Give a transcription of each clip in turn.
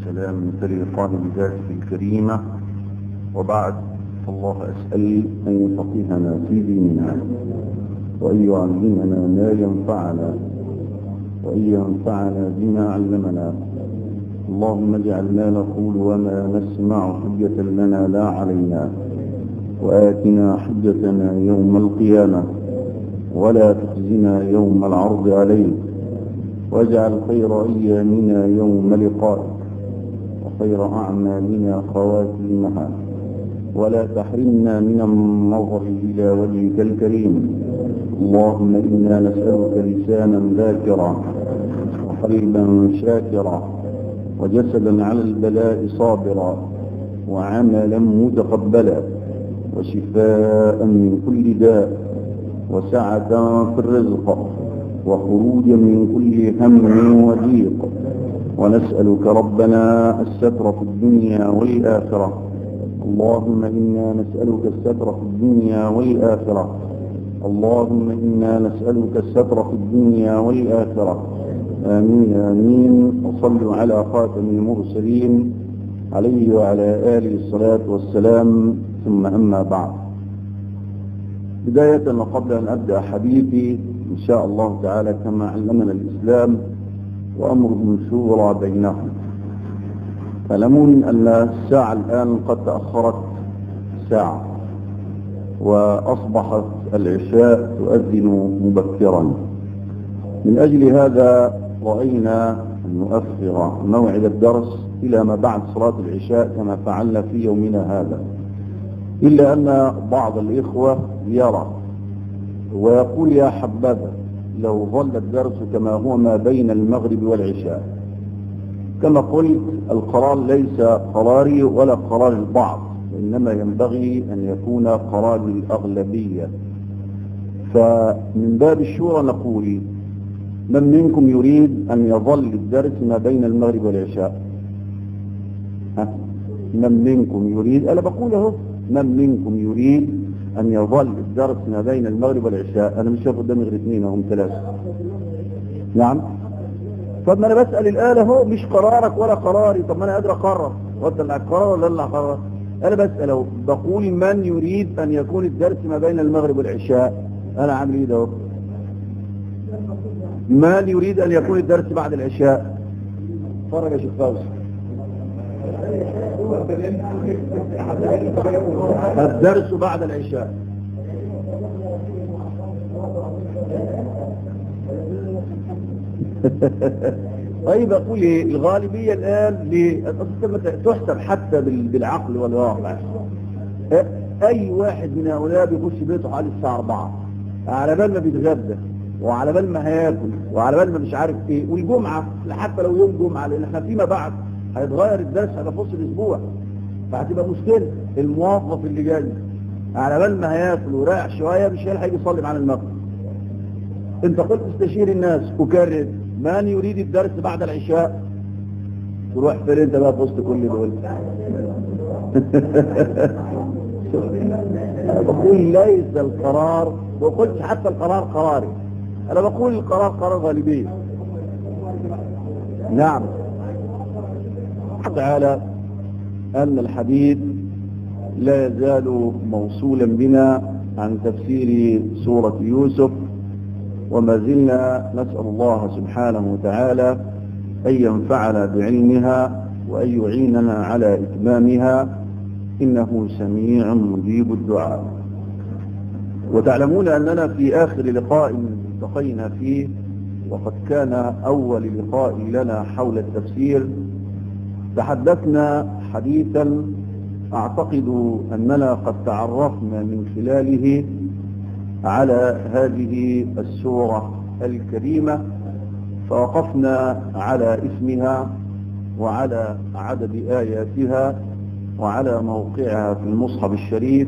والسلام فريقان بذاته الكريمة وبعد الله أسأل أن يفقهنا في ديننا وأن يعلمنا ما ينفعنا وأن ينفعنا بما علمنا اللهم اجعل ما نقول وما نسمع حجة لنا لا علينا وآتنا حجتنا يوم القيامة ولا تخزنا يوم العرض عليك واجعل خير أيامنا يوم لقائك وخير أعمالنا خواتيمها ولا تحرمنا من النظر إلى وجهك الكريم اللهم إنا نسألك لسانا ذاكرا وقلبا شاكرا وجسدا على البلاء صابرا وعملا متقبلا وشفاء من كل داء وسعة في الرزق وخروجا من كل هم وضيق ونسألك ربنا الستر في الدنيا والآخرة اللهم إنا نسألك الستر في الدنيا والآخرة اللهم إنا نسألك الستر في الدنيا والآخرة آمين آمين وصلوا على خاتم المرسلين عليه وعلى آله الصلاة والسلام ثم أما بعد بداية وقبل أن أبدأ حديثي إن شاء الله تعالى كما علمنا الإسلام وأمر شورى بينهم تعلمون أن الساعة الآن قد تأخرت ساعة وأصبحت العشاء تؤذن مبكرا من أجل هذا رأينا أن نؤخر موعد الدرس إلى ما بعد صلاة العشاء كما فعلنا في يومنا هذا إلا أن بعض الإخوة يرى ويقول يا حبذا لو ظل الدرس كما هو ما بين المغرب والعشاء كما قلت القرار ليس قراري ولا قرار البعض إنما ينبغي أن يكون قرار الأغلبية فمن باب الشورى نقول من منكم يريد أن يظل الدرس ما بين المغرب والعشاء ها؟ من منكم يريد أنا بقول اهو من منكم يريد أن يظل الدرس ما بين المغرب والعشاء أنا مش شايف قدامي غير اثنين هم ثلاثة نعم طب ما أنا بسأل الآن اهو مش قرارك ولا قراري طب ما أنا قادر أقرر وأنت اللي هتقرر ولا اللي هقرر أنا بسأل اهو بقول من يريد أن يكون الدرس ما بين المغرب والعشاء أنا عامل إيه ده اهو من يريد أن يكون الدرس بعد العشاء فرج يا شيخ فوزي الدرس بعد العشاء طيب اقول ايه الغالبية الان تحسب حتى بالعقل والواقع اي واحد من هؤلاء بيخش بيته حوالي الساعة 4 على بال ما بيتغدى وعلى بال ما هياكل وعلى بال ما مش عارف ايه والجمعة حتى لو يوم جمعة لان احنا فيما بعد هيتغير الدرس هيبقى في وسط الاسبوع فهتبقى مشكلة الموظف اللي جاي على بال ما هياكل ورايح شوية مش هيلحق يصلي معانا المغرب انت قلت استشير الناس وكرر من يريد الدرس بعد العشاء تروح فين انت بقى في وسط كل دول انا بقول ليس القرار ما قلتش حتى القرار قراري انا بقول القرار قرار غالبية نعم تعالى أن الحديث لا يزال موصولا بنا عن تفسير سورة يوسف وما زلنا نسأل الله سبحانه وتعالى أن ينفعنا بعلمها وأن يعيننا على إتمامها إنه سميع مجيب الدعاء وتعلمون أننا في آخر لقاء التقينا فيه وقد كان أول لقاء لنا حول التفسير تحدثنا حديثا أعتقد أننا قد تعرفنا من خلاله على هذه السورة الكريمة فوقفنا على اسمها وعلى عدد آياتها وعلى موقعها في المصحف الشريف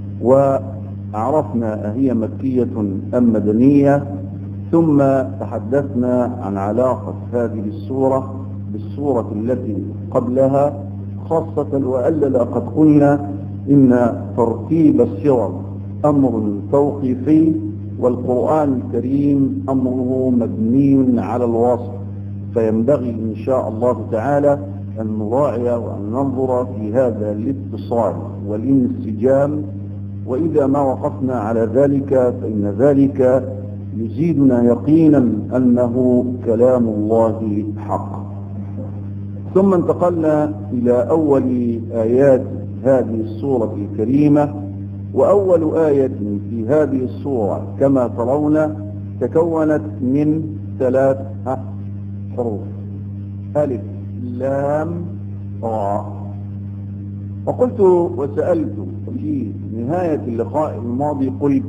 وعرفنا أهي مكية أم مدنية ثم تحدثنا عن علاقة هذه السورة بالسورة التي قبلها خاصة وألا قد قلنا إن ترتيب السور أمر توقيفي والقرآن الكريم أمره مبني على الوصف فينبغي إن شاء الله تعالى أن نراعي وأن ننظر في هذا الاتصال والانسجام وإذا ما وقفنا على ذلك فإن ذلك يزيدنا يقينا أنه كلام الله حق ثم انتقلنا إلى أول آيات هذه السورة الكريمة وأول آية في هذه السورة كما ترون تكونت من ثلاث حروف ألف لام راء وقلت وسألت في نهاية اللقاء الماضي قلت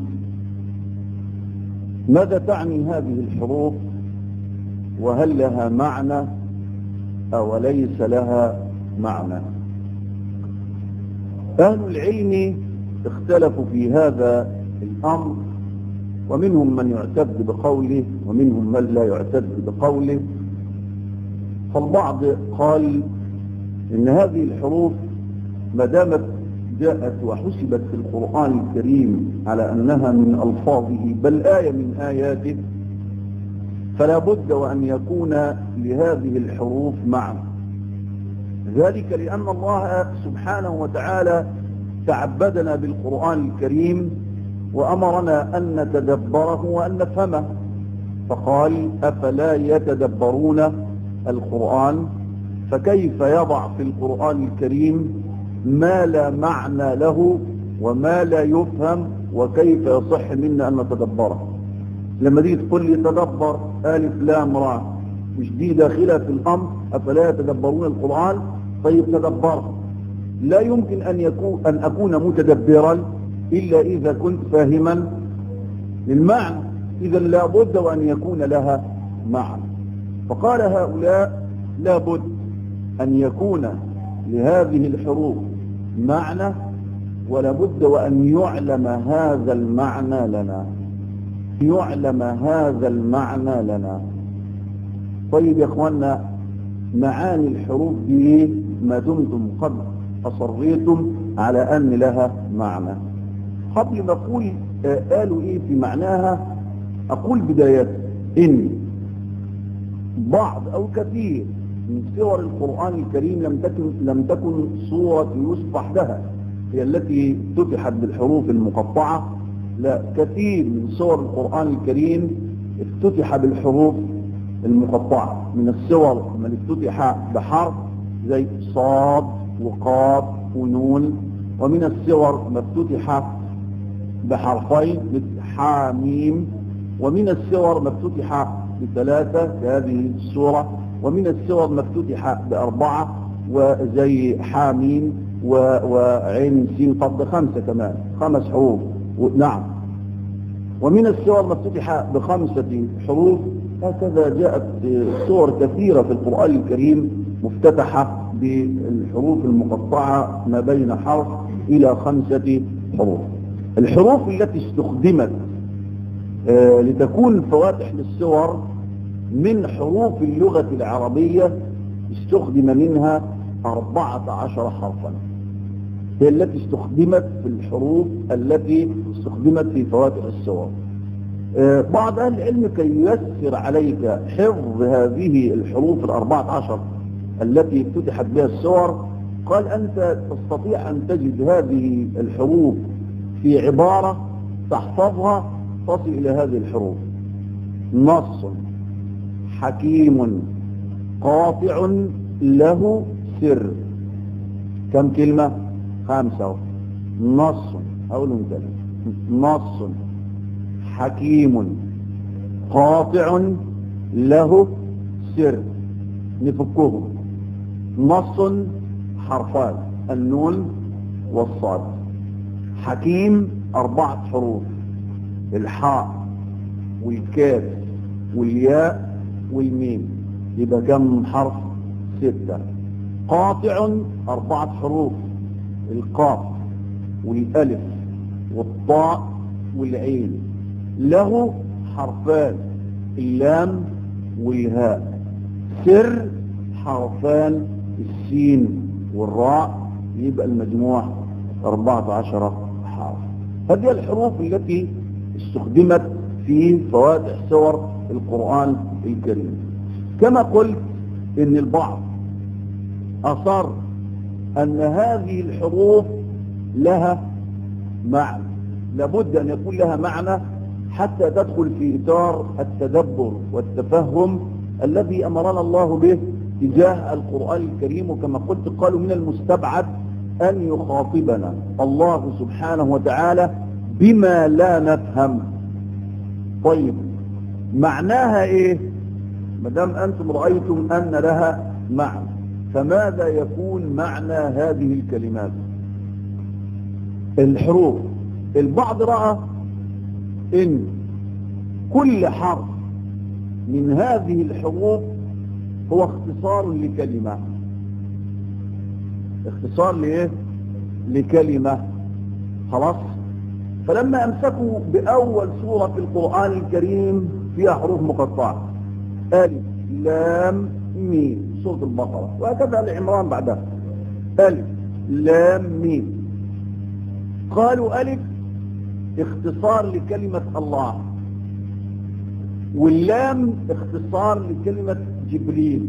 ماذا تعني هذه الحروف وهل لها معنى أو ليس لها معنى أهل العلم اختلفوا في هذا الأمر ومنهم من يعتد بقوله ومنهم من لا يعتد بقوله فالبعض قال إن هذه الحروف ما دامت جاءت وحسبت في القرآن الكريم على أنها من ألفاظه بل آية من آياته فلا بد وأن يكون لهذه الحروف معنى ذلك لأن الله سبحانه وتعالى تعبدنا بالقرآن الكريم وأمرنا أن نتدبره وأن نفهمه فقال أفلا يتدبرون القرآن فكيف يضع في القرآن الكريم ما لا معنى له وما لا يفهم وكيف يصح منا أن نتدبره لما دي تقول لي تدبر ألف لام را مش دي داخلة في الأمر أفلا يتدبرون القرآن طيب تدبر لا يمكن أن, يكون أن أكون متدبرا إلا إذا كنت فاهما للمعنى إذا لابد وأن يكون لها معنى فقال هؤلاء لابد أن يكون لهذه الحروف معنى ولابد وأن يعلم هذا المعنى لنا يعلم هذا المعنى لنا طيب يا اخوانا معاني الحروف دي ما دمتم قد أصريتم على أن لها معنى قبل ما أقول قالوا إيه في معناها أقول بداية إن بعض أو كثير من سور القرآن الكريم لم تكن, لم تكن صورة يوسف وحدها هي التي فتحت بالحروف المقطعة لا كثير من سور القرآن الكريم افتتح بالحروف المقطعة من السور من افتتح بحرف زي صاد وقاف ونون ومن السور ما افتتح بحرفين مثل حاميم ومن السور ما افتتح بثلاثة كهذه السورة ومن السور ما افتتح بأربعة وزي حاميم وعين سين قد خمسة كمان خمس حروف نعم ومن السور ما افتتح بخمسة حروف هكذا جاءت سور كثيرة في القرآن الكريم مفتتحة بالحروف المقطعة ما بين حرف إلى خمسة حروف الحروف التي استخدمت آه لتكون فواتح للسور من حروف اللغة العربية استخدم منها أربعة عشر حرفا هي التي استخدمت في الحروف التي استخدمت في فواتح السور آه بعض أهل العلم كي ييسر عليك حفظ هذه الحروف الأربعة عشر التي افتتحت بها السور قال أنت تستطيع أن تجد هذه الحروف في عبارة تحفظها تصل إلى هذه الحروف نص حكيم قاطع له سر كم كلمة خمسة نص أقولهم تاني نص حكيم قاطع له سر نفكهم نص حرفان النون والصاد حكيم أربعة حروف الحاء والكاف والياء والميم يبقى كم حرف ستة قاطع أربعة حروف القاف والألف والطاء والعين له حرفان اللام والهاء سر حرفان السين والراء يبقى المجموع أربعة عشر حرف هذه الحروف التي استخدمت في فواتح سور القرآن الكريم كما قلت ان البعض أصر أن هذه الحروف لها معنى لابد أن يكون لها معنى حتى تدخل في إطار التدبر والتفهم الذي أمرنا الله به تجاه القرآن الكريم وكما قلت قالوا من المستبعد أن يخاطبنا الله سبحانه وتعالى بما لا نفهم طيب معناها ايه مدام انتم رأيتم ان لها معنى فماذا يكون معنى هذه الكلمات الحروف البعض رأى ان كل حرف من هذه الحروف هو اختصار لكلمة اختصار لايه لكلمة خلاص فلما امسكوا باول سورة في القرآن الكريم فيها حروف مقطعة الف لام ميم سورة البقرة وهكذا العمران بعدها الف لام ميم قالوا الف اختصار لكلمة الله واللام اختصار لكلمة جبريل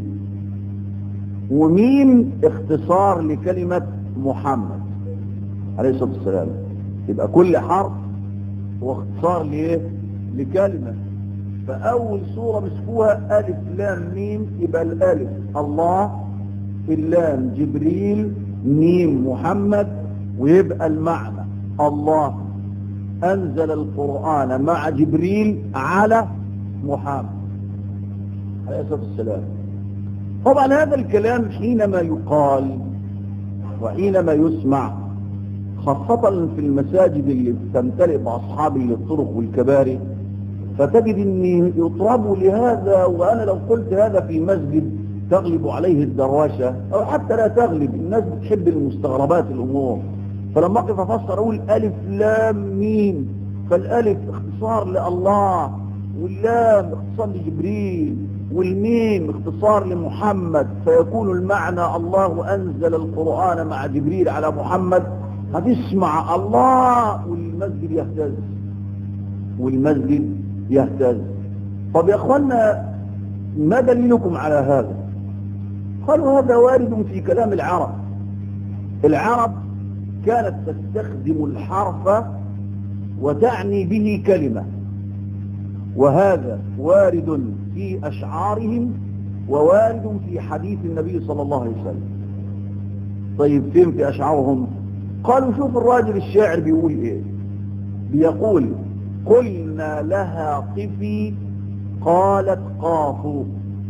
وميم اختصار لكلمة محمد عليه الصلاة والسلام يبقى كل حرف هو اختصار لايه لكلمة فأول صورة مسكوها ألف لام ميم يبقى الألف الله اللام جبريل ميم محمد ويبقى المعنى الله أنزل القرآن مع جبريل على محمد عليه الصلاة والسلام طبعا هذا الكلام حينما يقال وحينما يسمع خاصة في المساجد اللي تمتلئ بأصحاب الطرق والكباري فتجد ان يطربوا لهذا وانا لو قلت هذا في مسجد تغلب عليه الدرواشة او حتى لا تغلب الناس بتحب المستغربات الامور فلما اقف افسر اقول الف لام ميم فالالف اختصار لله واللام اختصار لجبريل والميم اختصار لمحمد فيكون المعنى الله انزل القرآن مع جبريل على محمد هتسمع الله والمسجد يهتز والمسجد يهتز طب يا اخوانا ما دليلكم على هذا قالوا هذا وارد في كلام العرب العرب كانت تستخدم الحرف وتعني به كلمة وهذا وارد في أشعارهم ووارد في حديث النبي صلى الله عليه وسلم طيب فين في أشعارهم قالوا شوف الراجل الشاعر بيقول ايه بيقول قلنا لها قفي قالت قافوا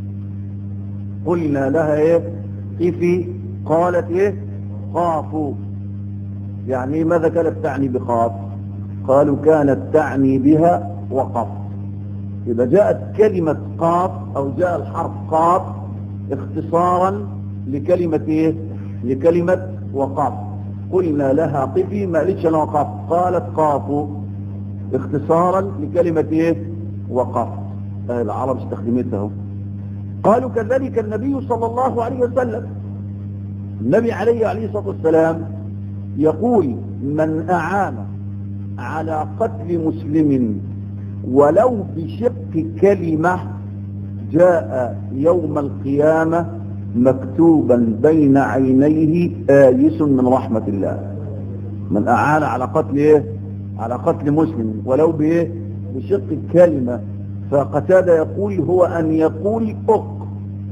قلنا لها ايه قفي قالت ايه قافوا يعني ماذا كانت تعني بقاف قالوا كانت تعني بها وقف إذا جاءت كلمة قاف أو جاء الحرف قاف اختصارا لكلمة ايه لكلمة وقف قلنا لها قفي ما قالتش انا وقف قالت قافوا اختصارا لكلمة ايه وقف آه العرب استخدمتها قالوا كذلك النبي صلى الله عليه وسلم النبي عليه عليه الصلاة والسلام يقول من أعان على قتل مسلم ولو بشق كلمة جاء يوم القيامة مكتوبا بين عينيه آيس من رحمة الله من أعان على قتل إيه على قتل مسلم ولو بإيه بشق كلمة فقتادة يقول هو أن يقول أق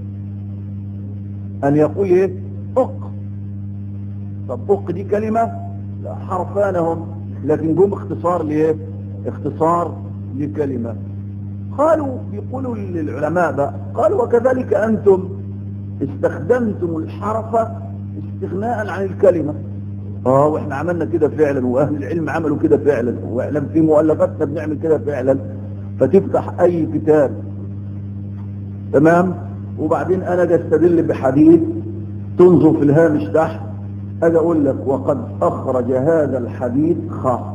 أن يقول إيه أق طب أق دي كلمة لا حرفانهم لكن جم اختصار لإيه اختصار لكلمة قالوا يقولوا للعلماء بقى قالوا وكذلك أنتم استخدمتم الحرف استغناء عن الكلمة اه واحنا عملنا كده فعلا واهل العلم عملوا كده فعلا واحنا في مؤلفاتنا بنعمل كده فعلا فتفتح اي كتاب تمام وبعدين انا اجي استدل بحديث تنظر في الهامش تحت اجي اقول لك وقد اخرج هذا الحديث خاء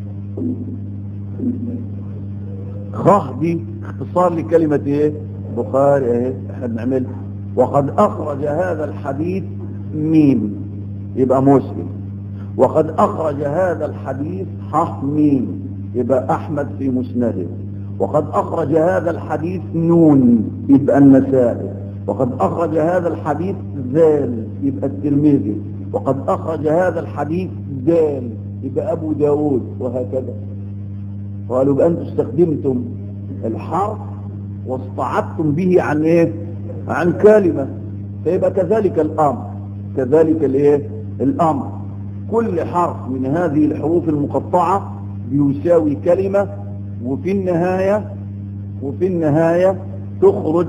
خاء دي اختصار لكلمة ايه بخاري ايه احنا بنعملها وقد اخرج هذا الحديث ميم يبقى مسلم وقد اخرج هذا الحديث حه ميم يبقى احمد في مسنده وقد اخرج هذا الحديث نون يبقى النسائي وقد أخرج هذا الحديث ذال يبقى الترمذي وقد أخرج هذا الحديث دال يبقى أبو داود وهكذا قالوا بقى أنتم استخدمتم الحرف واستعدتم به عن إيه عن كلمة فيبقى كذلك الأمر كذلك الإيه الأمر كل حرف من هذه الحروف المقطعة بيساوي كلمة وفي النهاية وفي النهاية تخرج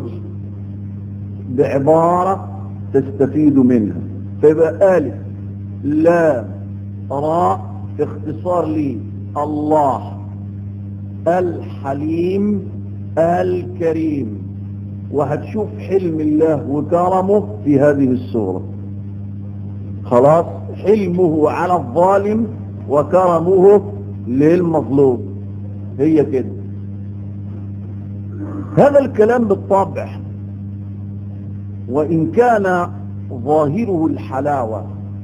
بعبارة تستفيد منها فيبقى ألف لام راء اختصار لي الله الحليم الكريم وهتشوف حلم الله وكرمه في هذه السورة خلاص حلمه على الظالم وكرمه للمظلوم هي كده هذا الكلام بالطبع وإن كان ظاهره الحلاوة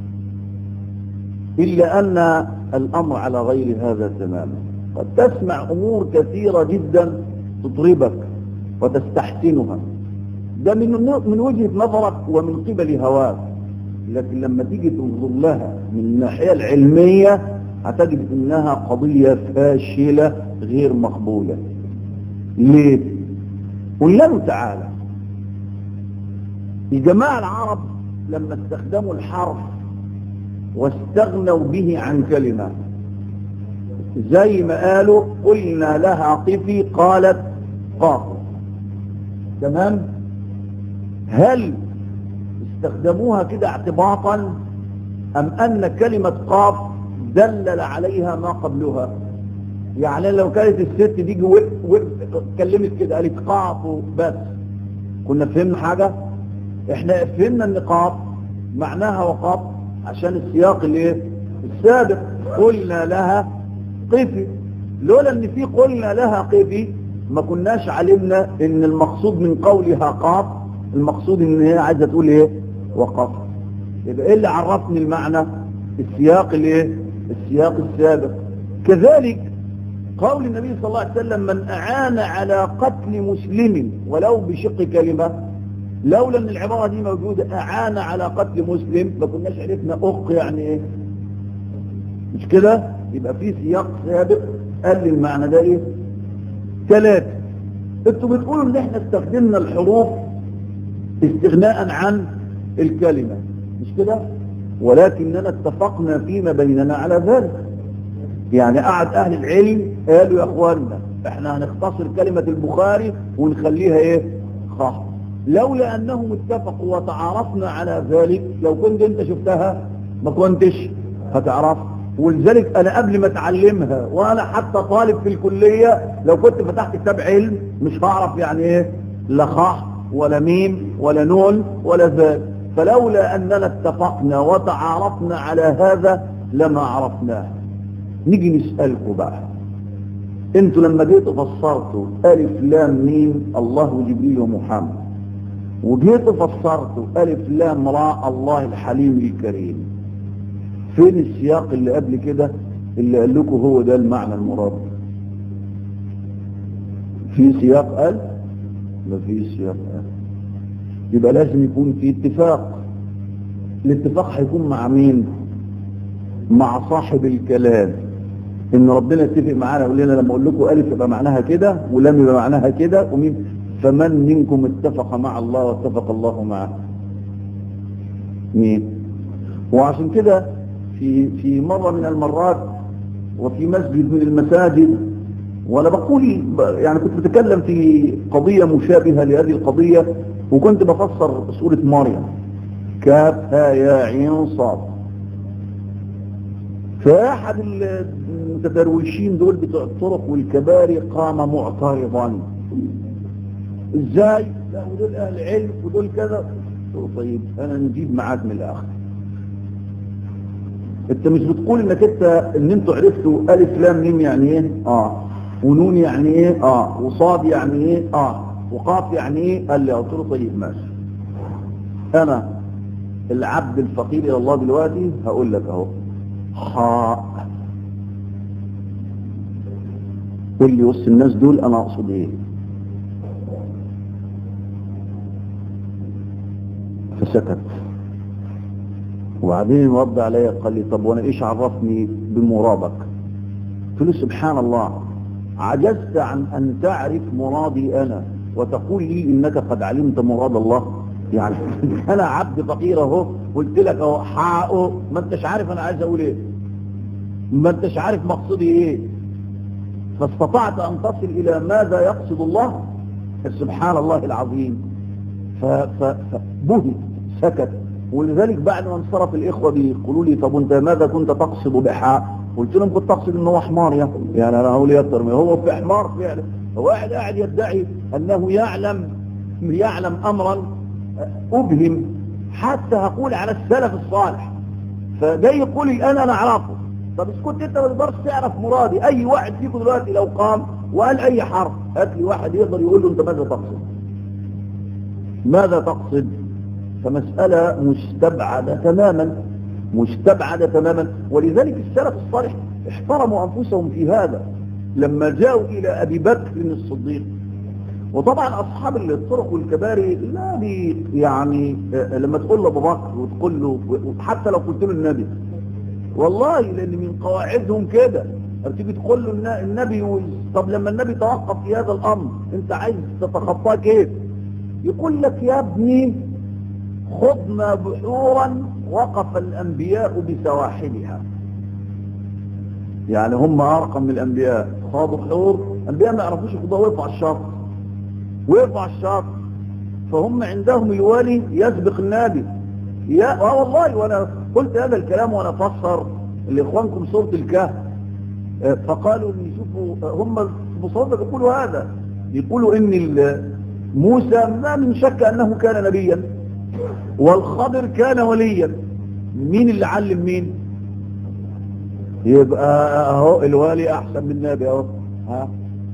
إلا أن الأمر على غير هذا تماما قد تسمع أمور كثيرة جدا تطربك وتستحسنها ده من من وجهة نظرك ومن قبل هواك لكن لما تيجي تنظر لها من الناحية العلمية هتجد انها قضية فاشلة غير مقبولة ليه قل له تعالى الجماعة العرب لما استخدموا الحرف واستغنوا به عن كلمة زي ما قالوا قلنا لها قفي قالت قاف تمام هل استخدموها كده اعتباطا ام ان كلمة قاف دلل عليها ما قبلها يعني لو كانت الست دي اتكلمت كده قالت قاف بس كنا فهمنا حاجة احنا فهمنا ان قاف معناها وقاف عشان السياق الايه السابق قلنا لها قفي لولا ان في قلنا لها قفي ما كناش علمنا ان المقصود من قولها قاف المقصود ان هي عايزه تقول ايه وقف يبقى ايه اللي عرفني المعنى السياق الايه السياق السابق كذلك قول النبي صلى الله عليه وسلم من اعان على قتل مسلم ولو بشق كلمه لولا ان العباره دي موجوده اعان على قتل مسلم ما كناش عرفنا اخ يعني ايه مش كده يبقى في سياق سابق قال لي المعنى ده ايه ثلاثة انتوا بتقولوا ان احنا استخدمنا الحروف استغناء عن الكلمة مش كده ولكننا اتفقنا فيما بيننا على ذلك يعني قعد اهل العلم قالوا يا اخواننا احنا هنختصر كلمة البخاري ونخليها ايه خاص لولا انهم اتفقوا وتعارفنا على ذلك لو كنت انت شفتها ما كنتش هتعرف ولذلك انا قبل ما اتعلمها وانا حتى طالب في الكلية لو كنت فتحت كتاب علم مش هعرف يعني ايه لا خاء ولا ميم ولا نون ولا ذال فلولا اننا اتفقنا وتعارفنا على هذا لما عرفناه نيجي نسألكم بقى انتوا لما جيتوا فسرتوا الف لام ميم الله وجبريل ومحمد وجيتوا فسرتوا الف لام راء الله الحليم الكريم فين السياق اللي قبل كده اللي قال لكم هو ده المعنى المراد في سياق قال ما في سياق قال يبقى لازم يكون في اتفاق الاتفاق هيكون مع مين مع صاحب الكلام ان ربنا يتفق معانا يقول لنا لما اقول لكم الف يبقى معناها كده ولام يبقى معناها كده ومين فمن منكم اتفق مع الله واتفق الله معه مين وعشان كده في في مرة من المرات وفي مسجد من المساجد وانا بقول يعني كنت بتكلم في قضية مشابهة لهذه القضية وكنت بفسر سورة مريم كاف ها يا عين صاد فأحد المتدروشين دول بتوع الطرق والكباري قام معترضا ازاي لا ودول اهل علم ودول كذا طيب انا نجيب معاك من الاخر انت مش بتقول انك انت ان انتوا عرفتوا الف لام ميم يعني ايه اه ونون يعني ايه اه وصاد يعني ايه اه وقاف يعني ايه قال لي قلت له طيب ماشي انا العبد الفقير الى الله دلوقتي هقول لك اهو حاء قول لي وسط الناس دول انا اقصد ايه وسكت وبعدين رد عليا قال لي طب وانا ايش عرفني بمرادك قلت له سبحان الله عجزت عن ان تعرف مرادي انا وتقول لي انك قد علمت مراد الله يعني انا عبد فقير اهو قلت لك اهو حقه ما انتش عارف انا عايز اقول ايه ما انتش عارف مقصدي ايه فاستطعت ان تصل الى ماذا يقصد الله سبحان الله العظيم فبهت سكت ولذلك بعد ما انصرف الاخوه بيقولوا لي طب انت ماذا كنت تقصد بحاء قلت لهم كنت اقصد ان هو حمار يا يعني انا اقول يطر هو في حمار فعلا هو واحد قاعد يدعي انه يعلم يعلم امرا ابهم حتى هقول على السلف الصالح فجاي يقول لي انا انا اعرفه طب اسكت انت ما تقدرش تعرف مرادي اي واحد فيكم دلوقتي لو قام وقال اي حرف هات لي واحد يقدر يقول له انت ماذا تقصد ماذا تقصد فمسألة مستبعدة تماما مستبعدة تماما ولذلك السلف الصالح احترموا أنفسهم في هذا لما جاءوا إلى أبي بكر الصديق وطبعا أصحاب الطرق والكباري لا بي يعني لما تقول له أبو بكر وتقول له حتى لو قلت له النبي والله لأن من قواعدهم كده تيجي تقول له النبي طب لما النبي توقف في هذا الأمر أنت عايز تتخطاه كيف يقول لك يا ابني خضنا بحورا وقف الأنبياء بسواحلها يعني هم أرقم من الأنبياء خاضوا حور الأنبياء ما يعرفوش يخضوا ويقفوا على الشاطئ ويقفوا على الشاطئ فهم عندهم الوالي يسبق النبي يا اه والله وانا قلت هذا الكلام وانا فسر لاخوانكم سوره الكهف فقالوا ان يشوفوا هم مصادق يقولوا هذا يقولوا ان موسى ما من شك انه كان نبيا والخضر كان وليا مين اللي علم مين يبقى اهو الوالي احسن من النبي اهو ها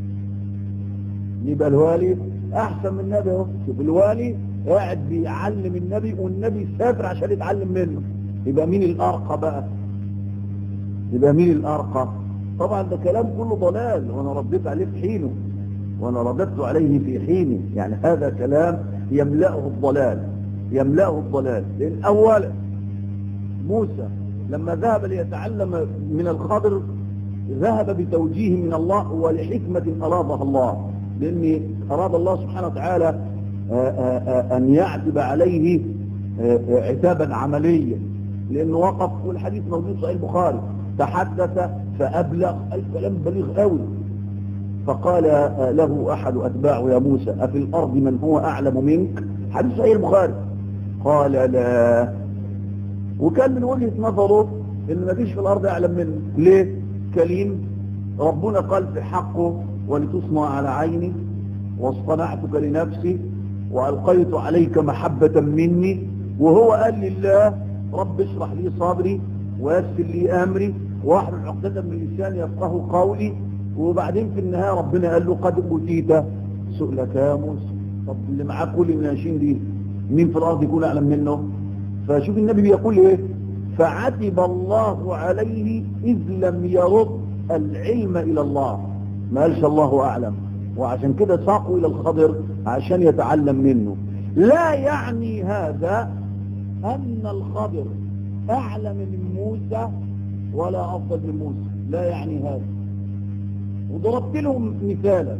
يبقى الوالي احسن من النبي اهو شوف الوالي قاعد بيعلم النبي والنبي سافر عشان يتعلم منه يبقى مين الارقى بقى يبقى مين الارقى طبعا ده كلام كله ضلال وانا رديت عليه في حينه وانا رددت عليه في حينه يعني هذا كلام يملأه الضلال يملأه الضلال لان اولا موسى لما ذهب ليتعلم من الخضر ذهب بتوجيه من الله ولحكمة أرادها الله لأن أراد الله سبحانه وتعالى أن يعتب عليه عتابا عمليا لأنه وقف والحديث موجود صحيح البخاري تحدث فأبلغ الكلام بليغ قوي فقال له أحد أتباعه يا موسى أفي الأرض من هو أعلم منك حديث صحيح البخاري قال لا وكان من وجهة نظره ان ما فيش في الارض اعلم منه ليه كليم ربنا قال في حقه ولتصنع على عيني واصطنعتك لنفسي والقيت عليك محبة مني وهو قال لله رب اشرح لي صدري ويسر لي امري واحلل عقدة من لساني يفقه قولي وبعدين في النهاية ربنا قال له قد اوتيت سؤلك يا موسى طب اللي معاه كل الناشين دي مين في الارض يكون اعلم منه فشوف النبي بيقول ايه فعتب الله عليه اذ لم يرد العلم الى الله ما قالش الله اعلم وعشان كده ساقوا الى الخضر عشان يتعلم منه لا يعني هذا ان الخضر اعلم من موسى ولا افضل من موسى لا يعني هذا وضربت لهم مثالا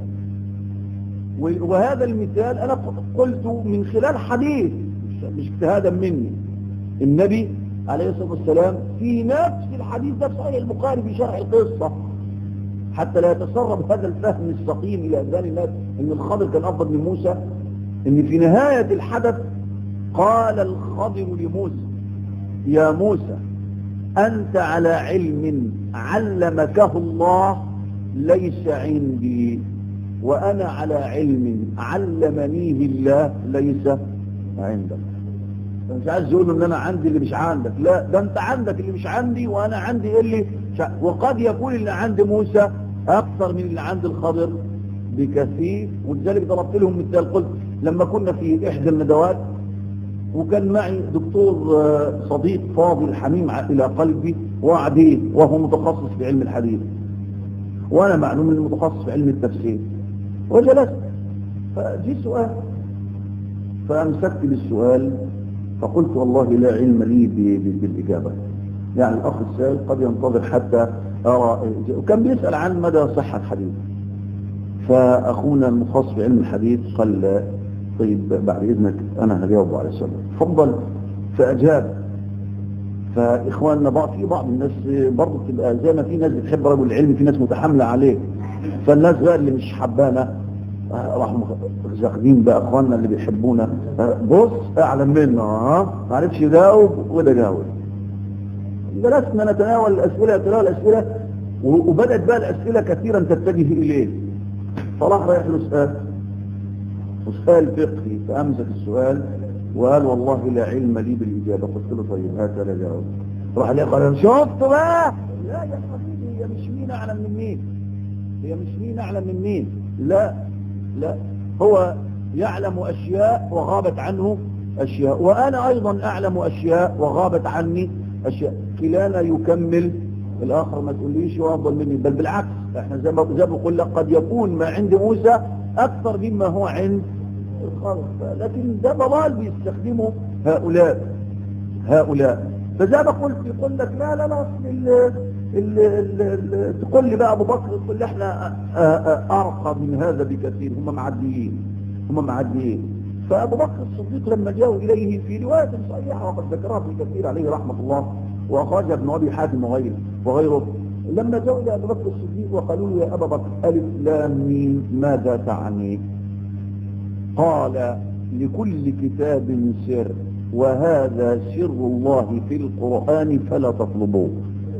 وهذا المثال انا قلت من خلال حديث مش اجتهادا مني النبي عليه الصلاة والسلام في نفس الحديث ده في صحيح البخاري في شرح القصة حتى لا يتسرب هذا الفهم السقيم إلى أذهان الناس أن الخضر كان أفضل من موسى أن في نهاية الحدث قال الخضر لموسى يا موسى أنت على علم علمكه الله ليس عندي وأنا على علم علمنيه الله ليس عندك مش عايز يقول ان انا عندي اللي مش عندك لا ده انت عندك اللي مش عندي وانا عندي اللي شا... وقد يكون اللي عند موسى اكثر من اللي عند الخضر بكثير ولذلك ضربت لهم مثال قلت لما كنا في احدى الندوات وكان معي دكتور صديق فاضل حميم الى قلبي وعديد وهو متخصص في علم الحديث وانا معلوم اني متخصص في علم التفسير وجلست فجي سؤال فامسكت بالسؤال فقلت والله لا علم لي ب- ب- بالإجابة يعني الأخ السائل قد ينتظر حتى أرى وكان بيسأل عن مدى صحة الحديث فأخونا المخصص في علم الحديث قال طيب بعد إذنك أنا هجاوب على السؤال تفضل فأجاب فإخواننا بعض في بعض الناس برضه بتبقى زي ما في ناس بتحب رجل العلم في ناس متحاملة عليه فالناس بقى اللي مش حبانا آه، راحوا زاخدين بقى اخواننا اللي بيحبونا آه، بص اعلم منه ها ما عرفش يجاوب وده جاوب جلسنا نتناول الاسئله نتناول الاسئله و- وبدات بقى الاسئله كثيرا تتجه اليه فراح رايح له سؤال وسؤال فقهي فامسك السؤال وقال والله لا علم لي بالاجابه قلت له طيب هات انا جاوب راح لي قال شفت بقى لا يا حبيبي هي مش مين اعلم من مين هي مش مين اعلم من مين لا لا هو يعلم اشياء وغابت عنه اشياء وانا ايضا اعلم اشياء وغابت عني اشياء كلانا يكمل الاخر ما تقوليش هو افضل مني بل بالعكس احنا زي ما زي ما بقول لك قد يكون ما عند موسى اكثر مما هو عند الخلق لكن ده ضلال بيستخدمه هؤلاء هؤلاء فزي ما قلت يقول لك لا لا لا اصل ال ال ال ال تقول لي بقى ابو بكر تقول لي احنا آه، آه، ارقى من هذا بكثير هم معديين هم معديين فابو بكر الصديق لما جاءوا اليه في روايه صحيحه وقد ذكرها في كثير عليه رحمه الله واخرجها ابن ابي حاتم وغيره وغيره لما جاءوا الى ابو بكر الصديق وقالوا له يا ابا بكر الف لام ميم ماذا تعني؟ قال لكل كتاب سر وهذا سر الله في القرآن فلا تطلبوه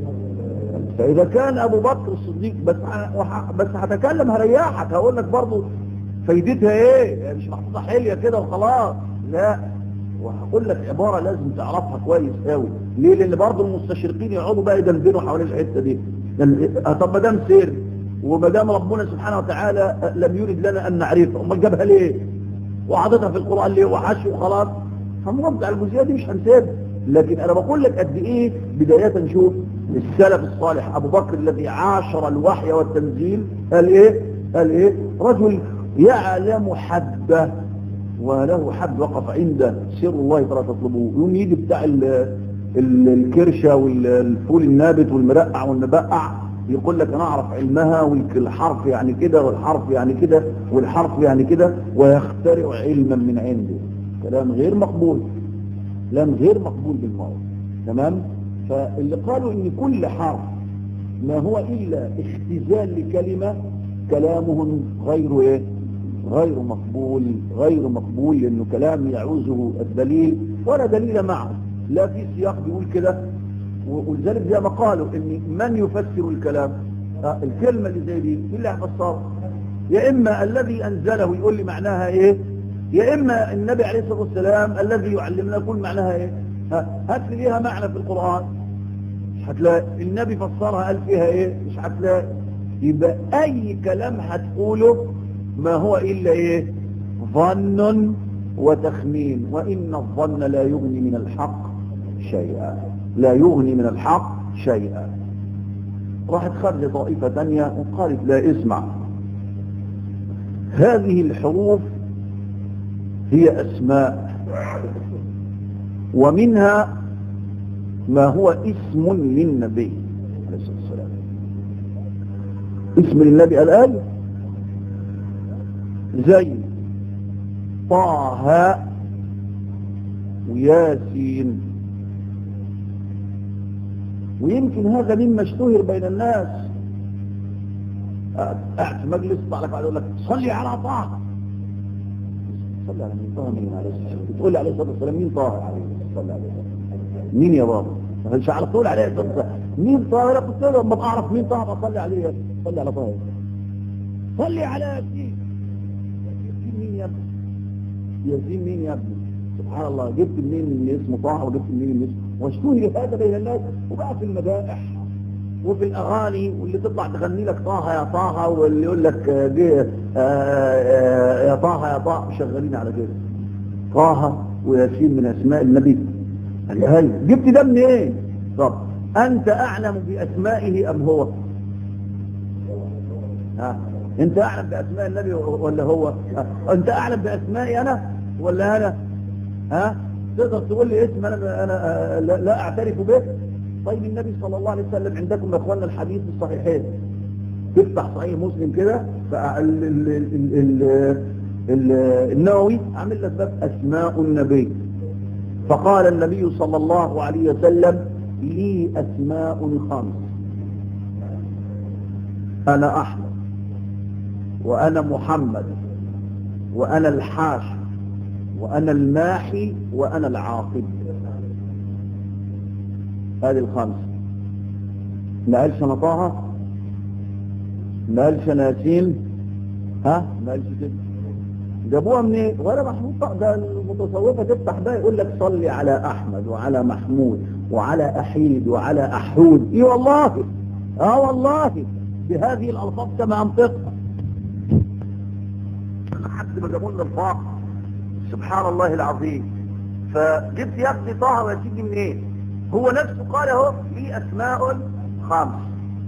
فإذا كان أبو بكر الصديق بس ه- وح- بس هتكلم هريحك هقول لك برضه فايدتها ايه يعني مش محطوطة حلية كده وخلاص لا وهقول لك عبارة لازم تعرفها كويس قوي ليه لان برضه المستشرقين يقعدوا بقى يدندنوا حوالين الحتة دي لأن- آه، طب ما دام سر وما دام ربنا سبحانه وتعالى آه، لم يرد لنا ان نعرفها امال جابها ليه وحاططها في القرآن ليه وحشي وخلاص هنرجع الجزئية دي مش هنسيبها لكن انا بقول لك قد ايه بداية نشوف السلف الصالح ابو بكر الذي عاشر الوحي والتنزيل قال ايه قال ايه رجل يعلم حده وله حد وقف عنده سر الله فلا تطلبوه يوم يجي بتاع ال ال الكرشة والفول النابت والمرقع والمبقع يقول لك انا اعرف علمها والحرف يعني كده والحرف يعني كده والحرف يعني كده ويخترع علما من عنده كلام غير مقبول كلام غير مقبول بالمرة تمام فاللي قالوا ان كل حرف ما هو الا اختزال لكلمة كلامهم غير ايه غير مقبول غير مقبول لانه كلام يعوزه الدليل ولا دليل معه لا في سياق بيقول كده ولذلك زي ما قالوا ان من يفسر الكلام آه الكلمة اللي زي دي مين اللي هيفسرها يا اما الذي انزله يقول لي معناها ايه يا اما النبي عليه الصلاة والسلام الذي يعلمنا يقول معناها ايه ها، هات لي ليها معنى في القرآن مش هتلاقي النبي فسرها قال فيها ايه مش هتلاقي يبقى اي كلام هتقوله ما هو الا ايه ظن وتخمين وان الظن لا يغني من الحق شيئا لا يغني من الحق شيئا راحت خرج طائفة تانية وقالت لا اسمع هذه الحروف هي اسماء ومنها ما هو اسم للنبي عليه الصلاة والسلام اسم للنبي الآن زي طه وياسين ويمكن هذا مما اشتهر بين الناس قاعد في مجلس طلع لك يقول لك صلي على طه صلي على مين طه مين عليه الصلاه والسلام تقول لي عليه الصلاه والسلام مين طه عليه صلي عليه مين يا بابا مش على طول عليه الصلاه والسلام مين طه انا قلت له لما اعرف مين طه بصلي عليه صلي على طه صلي على ياسين ياسين مين يا ابني ياسين مين يا ابني سبحان الله جبت منين اللي اسمه طه وجبت منين اللي اسمه واشتهر هذا بين الناس وبقى في المدائح وفي الاغاني واللي تطلع تغني لك طه يا طه واللي يقول لك آه، جه آه، آه، يا طه يا طه شغالين على كده طه وياسين من اسماء النبي قال هاي جبت ده منين ايه طب انت اعلم باسمائه ام هو ها انت اعلم باسماء النبي ولا هو ها؟ انت اعلم باسمائي انا ولا انا ها تقدر تقول لي اسم انا انا لا, لا اعترف به طيب النبي صلى الله عليه وسلم عندكم يا اخواننا الحديث في الصحيحين تفتح صحيح مسلم كده ال- ال- ال- ال- ال- النووي عامل لك باب اسماء النبي فقال النبي صلى الله عليه وسلم لي اسماء خمس انا احمد وانا محمد وانا الحاشر وانا الماحي وانا العاقب هذه الخمس ما قالش انا طه ما قالش انا ياسين ها ما قالش كده جابوها منين ولا محمود طه ده المتصوفه تفتح ده يقول لك صلي على احمد وعلى محمود وعلى احيد وعلى احود اي والله اه والله بهذه الالفاظ كما انطقها لحد ما جابوا لنا الفاق سبحان الله العظيم فجبت يا ابني طه وياسين دي منين هو نفسه قال اهو في اسماء خمس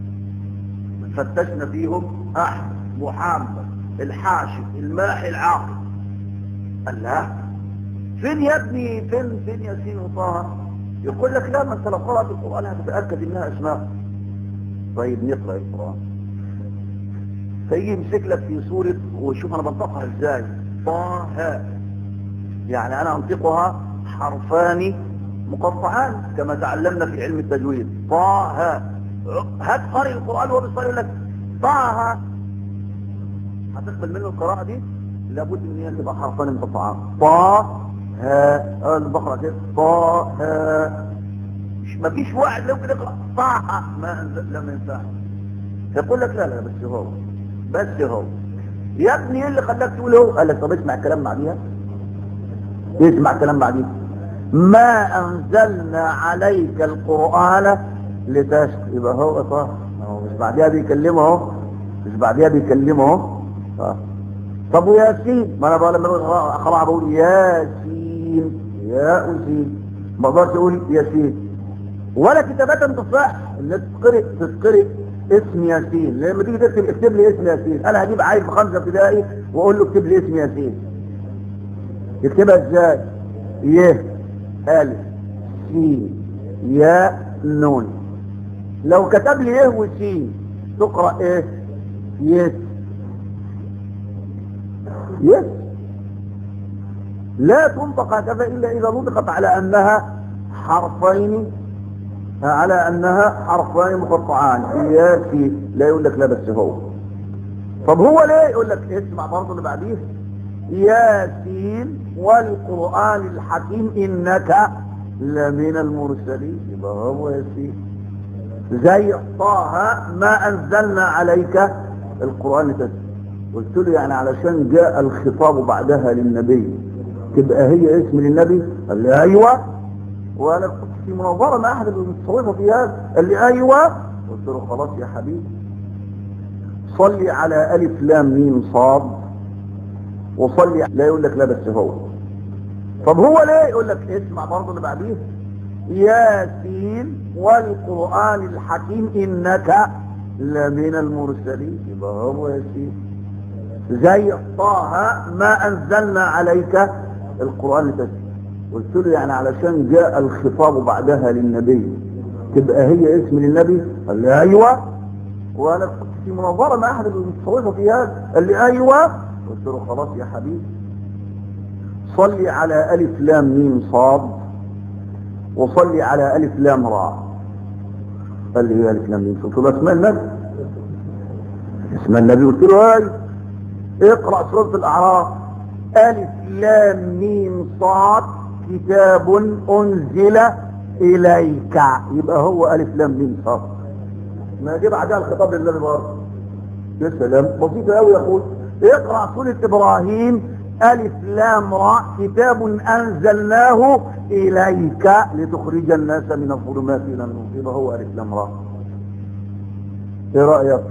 فتشنا فيهم احمد محمد الحاشد الماحي العاقل قال لا فين يا ابني فين فين ياسين وطه يقول لك لا ما انت لو قرات القران هتتاكد انها اسماء طيب نقرا القران فيجي يمسك لك في سوره وشوف انا بنطقها ازاي طه يعني انا انطقها حرفان مقطعان كما تعلمنا في علم التجويد طه هات قارئ القرآن وهو بيصلي يقول لك طه هتقبل منه القراءة دي لابد ان هي تبقى حرفان مقطعان طه ها انا بقرا كده طه ها مش مفيش واحد لو كده يقرا طه ما أنزل- لا ما ينفعش يقول لك لا لا بس هو بس هو يا ابني ايه اللي خلاك تقول هو قال لك طب اسمع الكلام بعديها اسمع الكلام بعديها ما انزلنا عليك القرآن لتشقى يبقى هو طه هو مش بعديها بيكلمه اهو مش بعديها بيكلمه اهو طه. طب وياسين ما انا بقى لما اقرا بقول ياسين يا وسين ما اقدرش اقول ياسين ولا كتابة تصح ان تتقرئ تتقرئ اسم ياسين لما تيجي تكتب اكتب لي اسم ياسين انا هجيب عيل في خمسه ابتدائي واقول له اكتب لي اسم ياسين يكتبها ازاي يه الف سين ياء نون لو كتب لي يه وسين تقرا ايه يس يس لا تنطق هكذا الا اذا نطقت على انها حرفين على انها حرفان مقطعان ياسين لا يقول لك لا بس هو طب هو ليه يقول لك اسمع برضه اللي بعديه ياسين والقرآن الحكيم إنك لمن المرسلين يبقى هو ياسين زي طه ما أنزلنا عليك القرآن لتسمع قلت له يعني علشان جاء الخطاب بعدها للنبي تبقى هي اسم للنبي قال لي أيوة وأنا كنت في مناظرة مع أحد المتصوفة في هذا قال لي أيوة قلت له خلاص يا حبيبي صلي على ألف لام ميم صاد وصلي لا يقول لك لا بس هو طب هو ليه يقول لك اسمع برضه اللي بعديه ياسين والقرآن الحكيم إنك لمن المرسلين يبقى هو ياسين زي طه ما أنزلنا عليك القرآن لتسمع قلت له يعني علشان جاء الخطاب بعدها للنبي تبقى هي اسم للنبي قال لي أيوة وأنا كنت في مناظرة مع أحد المتصوفة في هذا قال لي أيوة قلت له خلاص يا حبيبي صلي على ألف لام ميم صاد وصلي على ألف لام راء قال لي هي ألف لام ميم صاد قلت له اسماء النبي اسم النبي قلت له هاي اقرأ سورة الأعراف ألف لام ميم صاد كتاب أنزل إليك يبقى هو ألف لام ميم صاد ما دي بعدها الخطاب للنبي برضه يا سلام بسيطة قوي يا اخوي اقرأ سورة ابراهيم الف لام راء كتاب انزلناه اليك لتخرج الناس من الظلمات الى النور يبقى هو الف لام راء ايه رأيك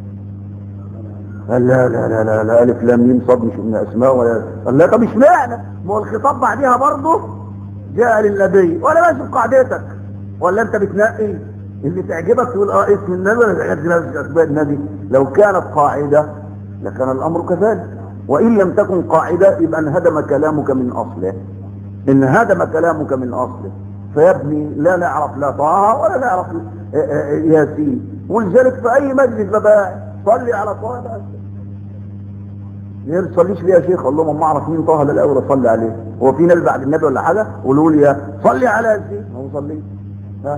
قال لا لا لا لا, لا الف لام ميم صاد مش من اسماء ولا قال لا طب اشمعنى ما هو الخطاب بعدها برضه جاء للنبي ولا ماشي بقاعدتك ولا انت بتنقي اللي تعجبك تقول اه اسم النبي ولا تعجبك اسماء النبي لو كانت قاعدة لكان الامر كذلك وان لم تكن قاعدة يبقى انهدم كلامك من اصله ان هدم كلامك من اصله فيا ابني لا نعرف لا طه ولا نعرف ياسين ولذلك في اي مجلس بقى صلي على طه بس ليه ما تصليش ليه يا شيخ اقول لهم ما اعرف مين طه ده الاول اصلي عليه هو في نبي بعد النبي ولا حاجه قولوا لي يا صلي على ياسين هو صلي ها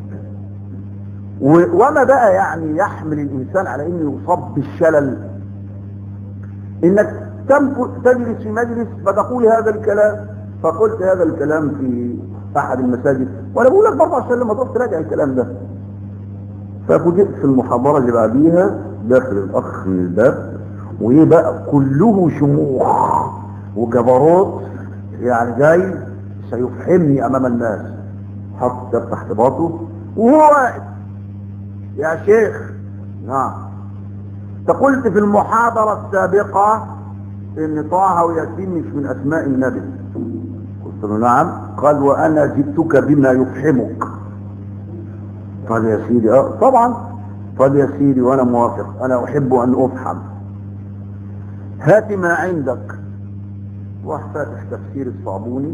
وما بقى يعني يحمل الانسان على انه يصاب بالشلل انك تجلس في مجلس فتقول هذا الكلام فقلت هذا الكلام في احد المساجد وانا بقول لك برضه عشان لما تروح تراجع الكلام ده ففوجئت في المحاضره اللي بعديها داخل الاخ من الباب وايه بقى كله شموخ وجبروت يعني جاي سيفحمني امام الناس حط كتاب تحت باطه وهو واقف يا شيخ نعم فقلت في المحاضرة السابقة ان طه وياسين مش من اسماء النبي قلت له نعم قال وانا جئتك بما يفحمك قال يا سيدي اه طبعا قال يا سيدي وانا موافق انا احب ان افحم هات ما عندك راح فاتح تفسير الصابوني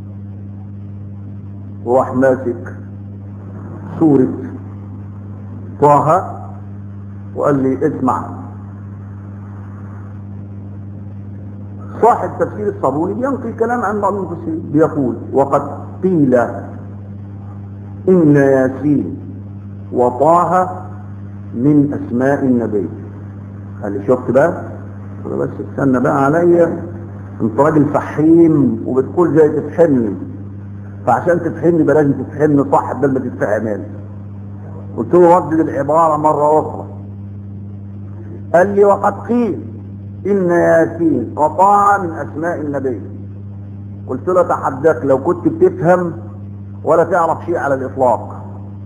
وراح ماسك سورة طه وقال لي اسمع صاحب تفسير الصابوني بينقل كلام عن بعض المفسرين بيقول وقد قيل إن ياسين وطه من أسماء النبي قال لي شفت بقى قلت بس استنى بقى عليا انت راجل فحيم وبتقول زي تفحمني فعشان تفحمني بقى لازم تفحمني صح بدل ما تتفهم قلت له ردد العبارة مرة أخرى قال لي وقد قيل إن ياسين قطاع من أسماء النبي قلت له تحداك لو كنت بتفهم ولا تعرف شيء على الإطلاق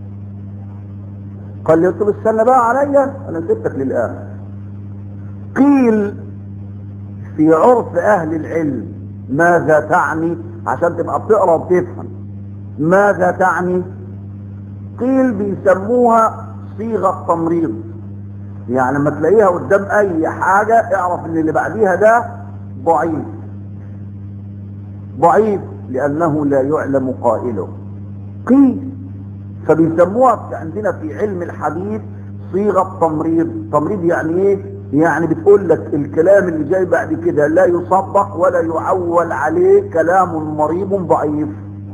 قال لي قلت له استنى بقى عليا أنا سبتك للآخر قيل في عرف أهل العلم ماذا تعني عشان تبقى بتقرا وبتفهم ماذا تعني قيل بيسموها صيغة تمريض يعني لما تلاقيها قدام اي حاجة اعرف ان اللي بعديها ده ضعيف ضعيف لانه لا يعلم قائله قيل فبيسموها عندنا في علم الحديث صيغة تمريض تمريض يعني ايه يعني بتقول لك الكلام اللي جاي بعد كده لا يصدق ولا يعول عليه كلام مريض ضعيف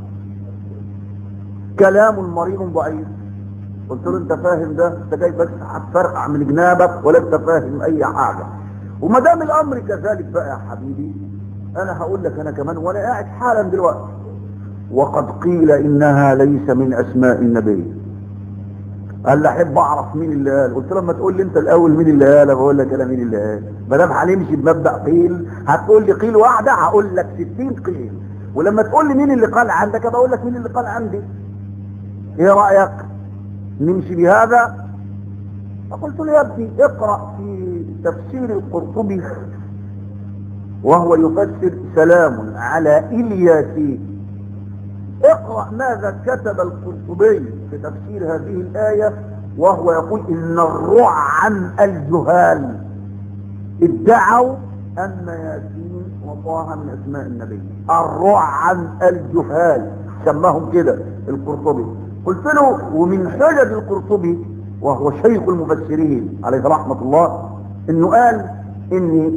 كلام مريض ضعيف قلت له انت فاهم ده انت جاي بس هتفرقع من جنابك ولا انت فاهم اي حاجة وما دام الامر كذلك بقى يا حبيبي انا هقول لك انا كمان وانا قاعد حالا دلوقتي وقد قيل انها ليس من اسماء النبي قال لي احب اعرف مين اللي قال قلت له لما تقول لي انت الاول مين اللي قال بقول لك انا مين اللي قال ما دام هنمشي بمبدا قيل هتقول لي قيل واحده هقول لك 60 قيل ولما تقول لي مين اللي قال عندك بقول لك مين اللي قال عندي ايه رايك نمشي بهذا فقلت له يا ابني اقرا في تفسير القرطبي وهو يفسر سلام على الياسين اقرأ ماذا كتب القرطبي في تفسير هذه الآية وهو يقول إن الرعن الجهال ادعوا أن ياسين وطه من أسماء النبي الرعن الجهال سماهم كده القرطبي قلت له ومن حجج القرطبي وهو شيخ المفسرين عليه رحمة الله انه قال ان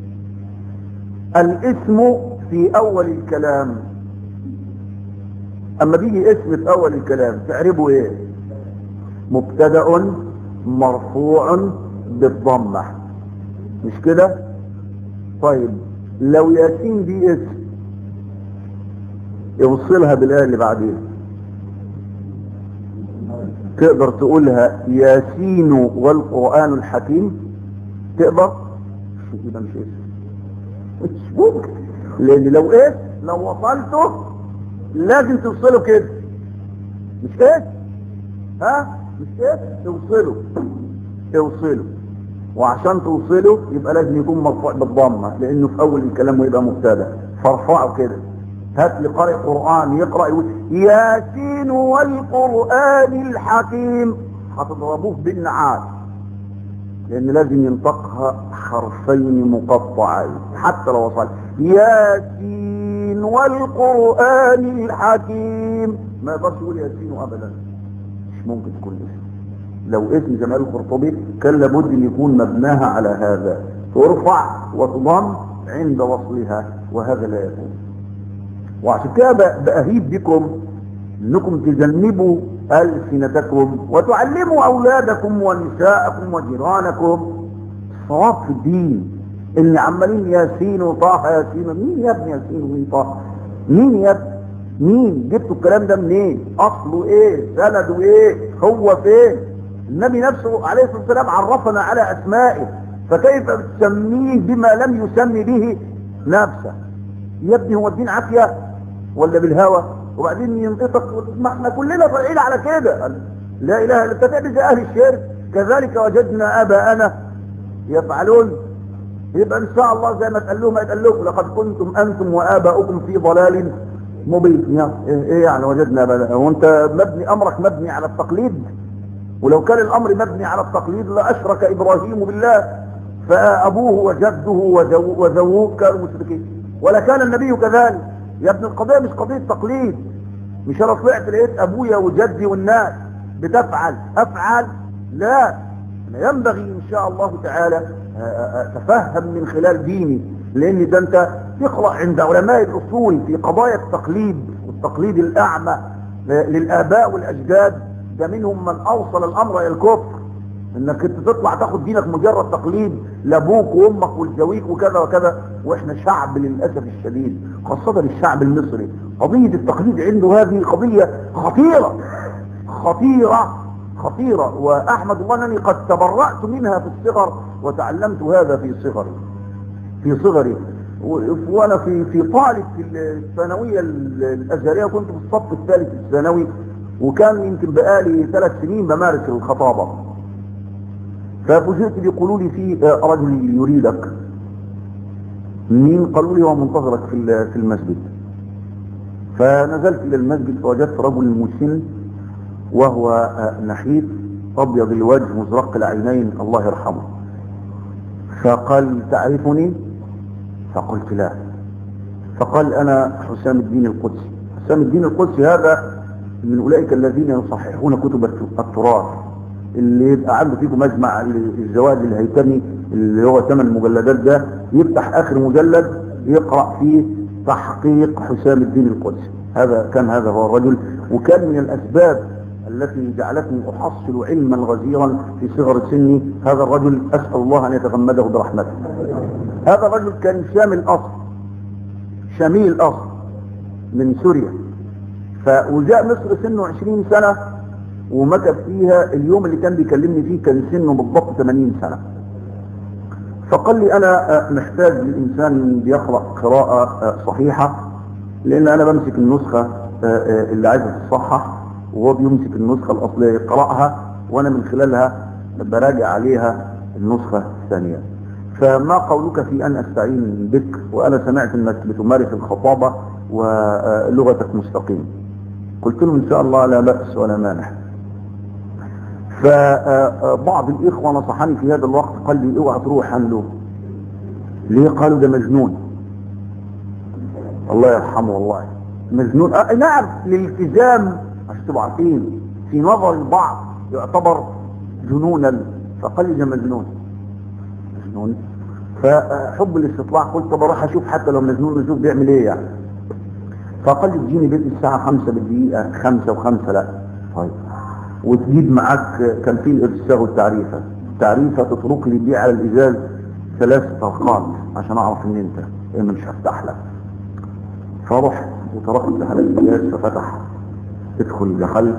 الاسم في اول الكلام اما بيجي اسم في اول الكلام تعربه ايه مبتدا مرفوع بالضمه مش كده طيب لو ياسين دي اسم يوصلها بالايه اللي بعدين تقدر تقولها ياسين والقران الحكيم تقدر يبقى مش اسم مش ممكن لان لو ايه لو وصلته لازم توصله كده مش كده ها مش كده توصله توصله وعشان توصله يبقى لازم يكون مرفوع بالضمه لانه في اول الكلام ويبقى مبتدا فارفعه كده هات لي قارئ قران يقرا يقول ياسين والقران الحكيم هتضربوه بالنعال لان لازم ينطقها حرفين مقطعين حتى لو وصل ياسين والقرآن الحكيم ما يقدرش يقول ياسين ابدا مش ممكن تكون اسم لو اسم زي ما قال القرطبي كان لابد ان يكون مبناها على هذا ترفع وتضم عند وصلها وهذا لا يكون وعشان كده ب- بأهيب بكم انكم تجنبوا ألسنتكم وتعلموا أولادكم ونساءكم وجيرانكم الصواب في الدين ان عمالين ياسين وطه ياسين مين يا ابني ياسين ومين طه مين يا ابني مين جبتوا الكلام ده منين اصله ايه سنده ايه هو فين النبي نفسه عليه الصلاه والسلام عرفنا على اسمائه فكيف تسميه بما لم يسمي به نفسه يا ابني هو الدين عافيه ولا بالهوى وبعدين ينطق ما احنا كلنا طالعين على كده لا اله الا انت تعمل زي اهل الشرك كذلك وجدنا اباءنا يفعلون يبقى ان شاء الله زي ما تقال لهم يتقال لكم لقد كنتم انتم واباؤكم في ضلال مبين يا ايه إيه يعني وجدنا اباءنا هو انت مبني امرك مبني على التقليد ولو كان الامر مبني على التقليد لاشرك ابراهيم بالله فابوه وجده وذو- وذووه كانوا مشركين ولا كان النبي كذلك يا ابن القضيه مش قضيه تقليد مش انا طلعت لقيت ابويا وجدي والناس بتفعل افعل لا أنا ينبغي ان شاء الله تعالى آه، آه، اتفهم من خلال ديني لان ده انت تقرا عند علماء الاصول في قضايا التقليد والتقليد الاعمى للاباء والاجداد ده منهم من اوصل الامر الى الكفر انك انت تطلع تاخد دينك مجرد تقليد لابوك وامك ولزويك وكذا وكذا واحنا شعب للاسف الشديد خاصه الشعب المصري قضيه التقليد عنده هذه قضيه خطيره خطيره خطيره واحمد الله انني قد تبرأت منها في الصغر وتعلمت هذا في صغري في صغري و- وانا في في طالب في الثانويه ال- الازهريه كنت في الصف الثالث الثانوي وكان يمكن بقالي ثلاث سنين بمارس الخطابه ففوجئت بيقولوا لي في آه، رجل يريدك مين قالوا لي هو منتظرك في ال- في المسجد فنزلت الى المسجد فوجدت رجل مسن وهو آه، نحيف ابيض الوجه مزرق العينين الله يرحمه فقال تعرفني فقلت لا فقال انا حسام الدين القدسي حسام الدين القدسي هذا من اولئك الذين يصححون كتب الت- التراث اللي يبقى عنده فيكم مجمع الزواج الهيثمي اللي هو ثمان مجلدات ده يفتح اخر مجلد يقرا فيه تحقيق حسام الدين القدسي هذا كان هذا هو الرجل وكان من الاسباب التي جعلتني احصل علما غزيرا في صغر سني هذا الرجل اسال الله ان يتغمده برحمته هذا الرجل كان شامي الاصل شامي الاصل من سوريا ف- وجاء مصر سنه 20 سنه ومكث فيها اليوم اللي كان بيكلمني فيه كان سنه بالضبط 80 سنه فقال لي انا آه، محتاج لانسان بيقرا قراءه آه، صحيحه لان انا بمسك النسخه آه، آه، اللي عايزه تصحح وهو بيمسك النسخه الاصليه يقراها وانا من خلالها براجع عليها النسخه الثانيه فما قولك في ان استعين بك وانا سمعت انك بتمارس الخطابه ولغتك مستقيم قلت له ان شاء الله لا باس ولا مانع فبعض الاخوه نصحني في هذا الوقت قال لي اوعى تروح عنده ليه قالوا ده مجنون الله يرحمه والله مجنون آه نعم للالتزام عشان تبقوا عارفين في نظر البعض يعتبر جنونا فقال لي ده مجنون مجنون فحب الاستطلاع قلت طب اروح اشوف حتى لو مجنون نشوف بيعمل ايه يعني فقال لي تجيني بيت الساعة خمسة بالدقيقة خمسة وخمسة لا طيب وتجيب معاك كان في الارساغ والتعريفة التعريفة تطرق لي بيه على الازاز ثلاث طرقات عشان اعرف ان انت ان مش هفتح لك فرحت وطرقت على الازاز ففتح ادخل دخلت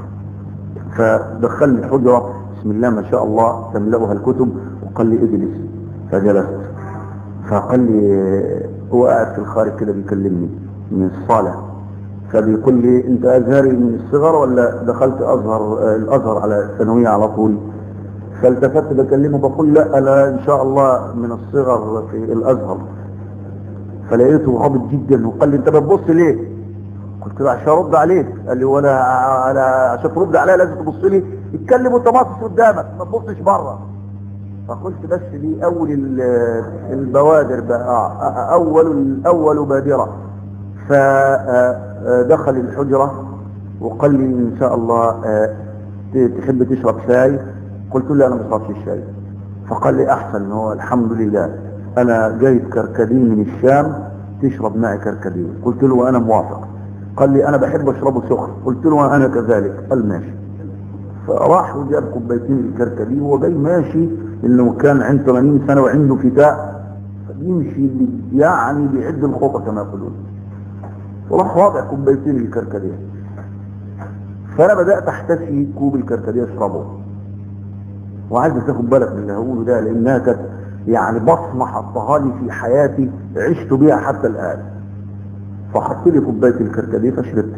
فدخلني الحجرة بسم الله ما شاء الله تملأها الكتب وقال لي اجلس فجلست فقال لي هو قاعد في الخارج كده بيكلمني من الصالة فبيقول لي انت ازهري من الصغر ولا دخلت ازهر آه، الازهر على الثانوية على طول فالتفت بكلمه بقول لا انا ان شاء الله من الصغر في الازهر فلقيته غاضب جدا وقال لي انت بتبص ليه قلت له عشان ارد عليك قال لي وانا انا عشان ترد عليا لازم تبص لي اتكلم وانت باصص قدامك ما تبصش بره فقلت بس دي اول ال- البوادر بقى آه، اول اول بادره فدخل الحجرة وقال لي ان شاء الله آه، ت- تحب تشرب شاي قلت له انا ما بشربش الشاي فقال لي احسن هو الحمد لله انا جايب كركدين من الشام تشرب معي كركدين قلت له وانا موافق قال لي انا بحب اشربه سخن قلت له وانا كذلك قال ماشي فراح وجاب كوبايتين الكركديه وهو جاي ماشي انه كان عنده 80 سنه وعنده فتاء يمشي يعني بيعد الخطى كما يقولون وراح واضع كوبايتين الكركديه فانا بدات احتسي كوب الكركديه اشربه وعايز تاخد بالك من اللي هقوله ده لانها كانت يعني بصمه حطها لي في حياتي عشت بيها حتى الان فحط لي كوبايه الكركديه فشربت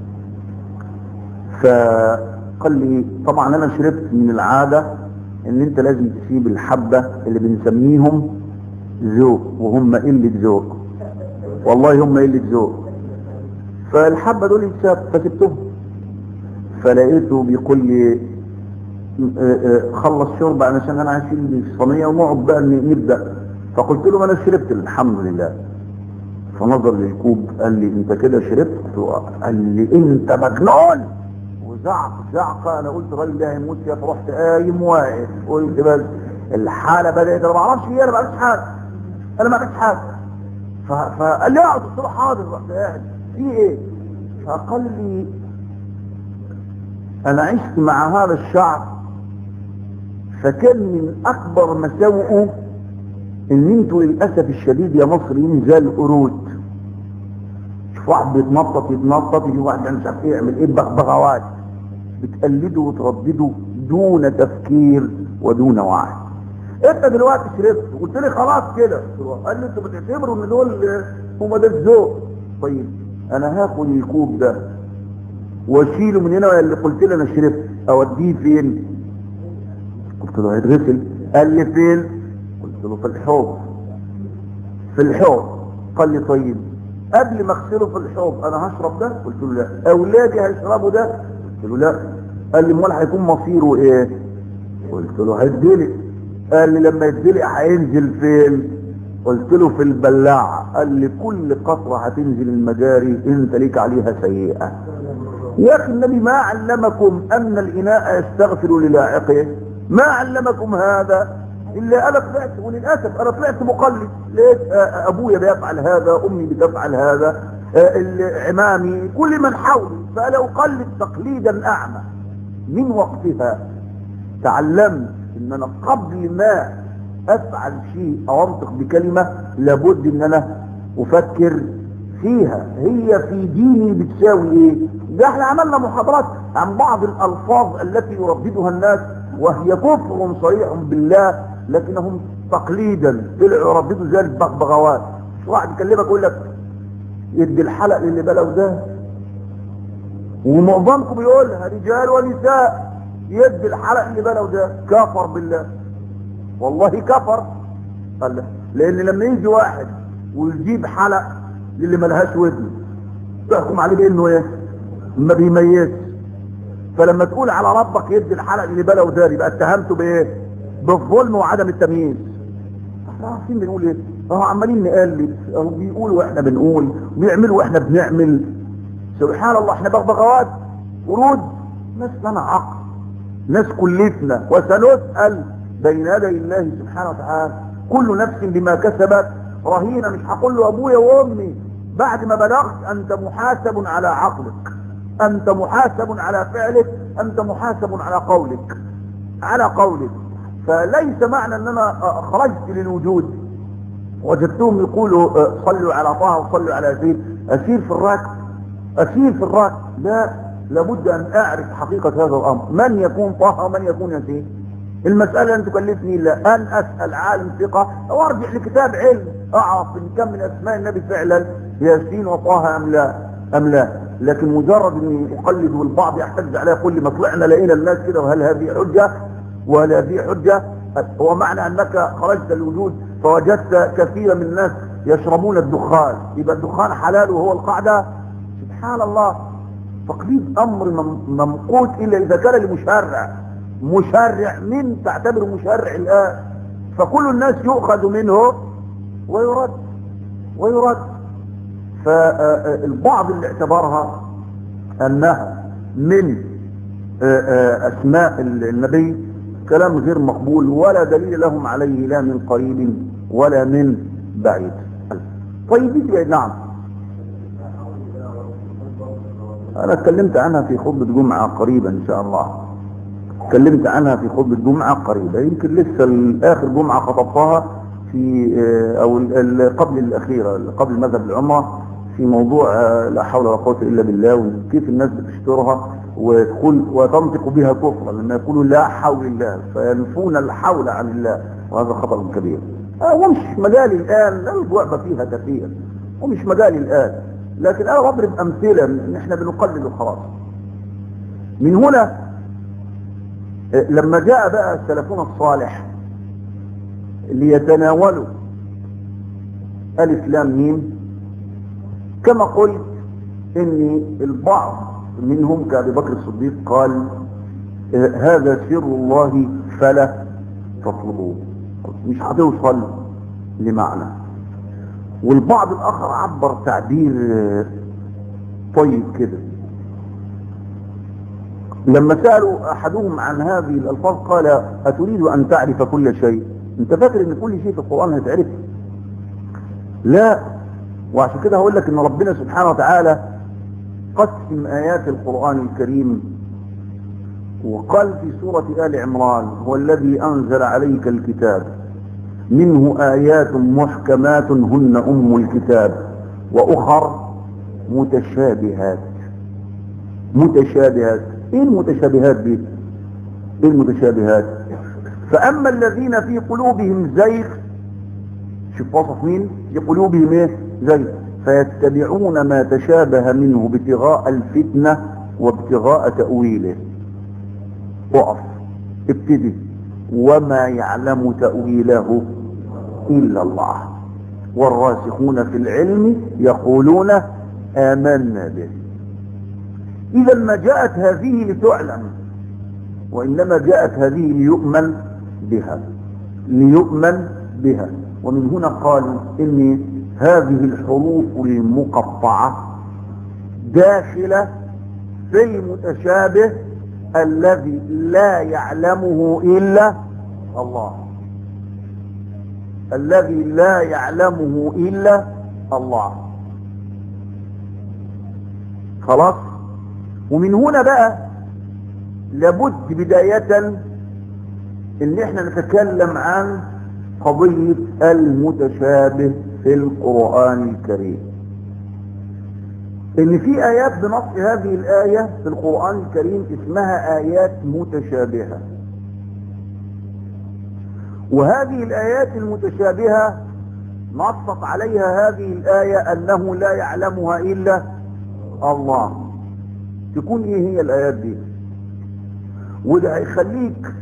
فقال لي طبعا انا شربت من العاده ان انت لازم تسيب الحبه اللي بنسميهم ذوق وهم قله ذوق والله هم قله ذوق فالحبه دول اتساب فسبتهم فلقيته بيقول لي اه اه خلص شرب علشان انا هشيل الصينيه ونقعد بقى ن- نبدا فقلت له ما انا شربت الحمد لله فنظر للكوب قال لي انت كده شربت قلت له آه. قال لي انت مجنون وزعق زعقه انا قلت الراجل ده هيموت يا رحت قايم واقف قلت بس الحاله بدات انا ما اعرفش ايه انا ما عرفتش حاجه انا ما عرفتش حاجه ف- فقال لي اقعد قلت له حاضر رحت قاعد في ايه فقال لي انا عشت مع هذا الشعب فكان من اكبر مساوئه ان انتوا للاسف الشديد يا مصريين زي القرود شوف واحد بيتنطط يتنطط يجي واحد مش عارف ايه يعمل ايه بغبغاوات بتقلده وتردده دون تفكير ودون وعي انت دلوقتي شربت وقلت لي خلاص كده قلت له، قال لي انتوا بتعتبروا ان دول آه، هم ده الذوق طيب انا هاخد الكوب ده واشيله من هنا اللي قلت لي انا شربت اوديه فين قلت له هيتغسل قال لي فين قلت له في الحوض في الحوض قال لي طيب قبل ما اغسله في الحوض انا هشرب ده قلت له لا اولادي هيشربوا ده قلت له لا قال لي امال هيكون مصيره ايه قلت له هيتدلق قال لي لما يتدلق هينزل فين قلت له في البلاعة قال لي كل قطرة هتنزل المجاري انت ليك عليها سيئة يا اخي النبي ما علمكم ان الاناء يستغفر للاعقه ما علمكم هذا الا انا طلعت وللاسف انا طلعت مقلد لقيت آه، ابويا بيفعل هذا امي بتفعل هذا آه، ال- عمامي كل من حولي فانا اقلد تقليدا اعمى من وقتها تعلمت ان انا قبل ما افعل شيء او انطق بكلمة لابد ان انا افكر فيها هي في ديني بتساوي ايه ده احنا عملنا محاضرات عن بعض الالفاظ التي يرددها الناس وهي كفر صريح بالله لكنهم تقليدا طلعوا يرددوا زي البغبغاوات مش واحد يكلمك يقول لك يدي الحلق للي بلغ ده ومعظمكم بيقولها رجال ونساء يدي الحلق اللي بلغ ده كفر بالله والله كفر قال لا. لان لما يجي واحد ويجيب حلق للي ملهاش ودن تحكم عليه بانه ايه ما بيميزش فلما تقول على ربك يدي الحلق اللي بلغ ده يبقى اتهمته بايه بالظلم وعدم التمييز احنا عارفين بنقول ايه اهو عمالين نقلد اهو بيقولوا واحنا بنقول بيعملوا واحنا بنعمل سبحان الله احنا بغبغاوات ورود ناس لنا عقل ناس كلفنا وسنسأل بين يدي الله سبحانه وتعالى كل نفس بما كسبت رهينة مش هقول له ابويا وامي بعد ما بلغت انت محاسب على عقلك انت محاسب على فعلك انت محاسب على قولك على قولك فليس معنى ان انا خرجت للوجود وجدتهم يقولوا آه، صلوا على طه وصلوا على زيد اسير في الركب اسير في الركب لا لابد ان اعرف حقيقة هذا الامر من يكون طه ومن يكون يزيد المسألة ان تكلفني الا ان اسأل عالم ثقة او ارجع لكتاب علم اعرف ان كم من اسماء النبي فعلا ياسين وطه ام لا ام لا لكن مجرد اني اقلد والبعض يحتج عليها يقول لي ما طلعنا لقينا الناس كده وهل هذه حجة وهل هذه حجة هو معنى انك خرجت الوجود فوجدت كثيرا من الناس يشربون الدخان يبقى الدخان حلال وهو القاعدة سبحان الله تقليد امر مم- ممقوت الا اذا كان لمشرع مشرع من تعتبر مشرع الان فكل الناس يؤخذ منه ويرد ويرد فالبعض اللي اعتبرها انها من اسماء النبي كلام غير مقبول ولا دليل لهم عليه لا من قريب ولا من بعيد طيب نعم انا اتكلمت عنها في خطبة جمعة قريبا ان شاء الله اتكلمت عنها في خطبة جمعة قريبة يمكن لسه اخر جمعة خطبتها في او قبل الاخيرة قبل مذهب العمرة في موضوع لا حول ولا قوة الا بالله وكيف الناس بتشترها وتقول وتنطق بها كفرا لما يقولوا لا حول الله فينفون الحول عن الله وهذا خطر كبير ومش مجالي الان الجوع فيها كثير ومش مجالي الان لكن انا بضرب امثله ان احنا بنقلد وخلاص من هنا لما جاء بقى سلفنا الصالح ليتناولوا الاسلام مين كما قلت ان البعض منهم كابي بكر الصديق قال هذا سر الله فلا تطلبوه مش هتوصل لمعنى والبعض الاخر عبر تعبير طيب كده لما سألوا احدهم عن هذه الالفاظ قال اتريد ان تعرف كل شيء انت فاكر ان كل شيء في القرآن هتعرف لا وعشان كده هقول لك ان ربنا سبحانه وتعالى قسم ايات القرآن الكريم وقال في سورة آل عمران هو الذي انزل عليك الكتاب منه آيات محكمات هن أم الكتاب وأخر متشابهات متشابهات ايه المتشابهات دي ايه المتشابهات فأما الذين في قلوبهم زيغ شوف وصف مين في قلوبهم ايه زيغ فيتبعون ما تشابه منه ابتغاء الفتنة وابتغاء تأويله اقف ابتدي وما يعلم تأويله إلا الله والراسخون في العلم يقولون آمنا به إذا ما جاءت هذه لتعلم وإنما جاءت هذه ليؤمن بها ليؤمن بها ومن هنا قالوا إن هذه الحروف المقطعة داخلة في المتشابه الذي لا يعلمه إلا الله الذي لا يعلمه إلا الله خلاص ومن هنا بقى لابد بداية ان احنا نتكلم عن قضية المتشابه في القرآن الكريم ان في ايات بنص هذه الاية في القرآن الكريم اسمها ايات متشابهة وهذه الايات المتشابهة نصت عليها هذه الاية انه لا يعلمها الا الله تكون ايه هي الايات دي وده هيخليك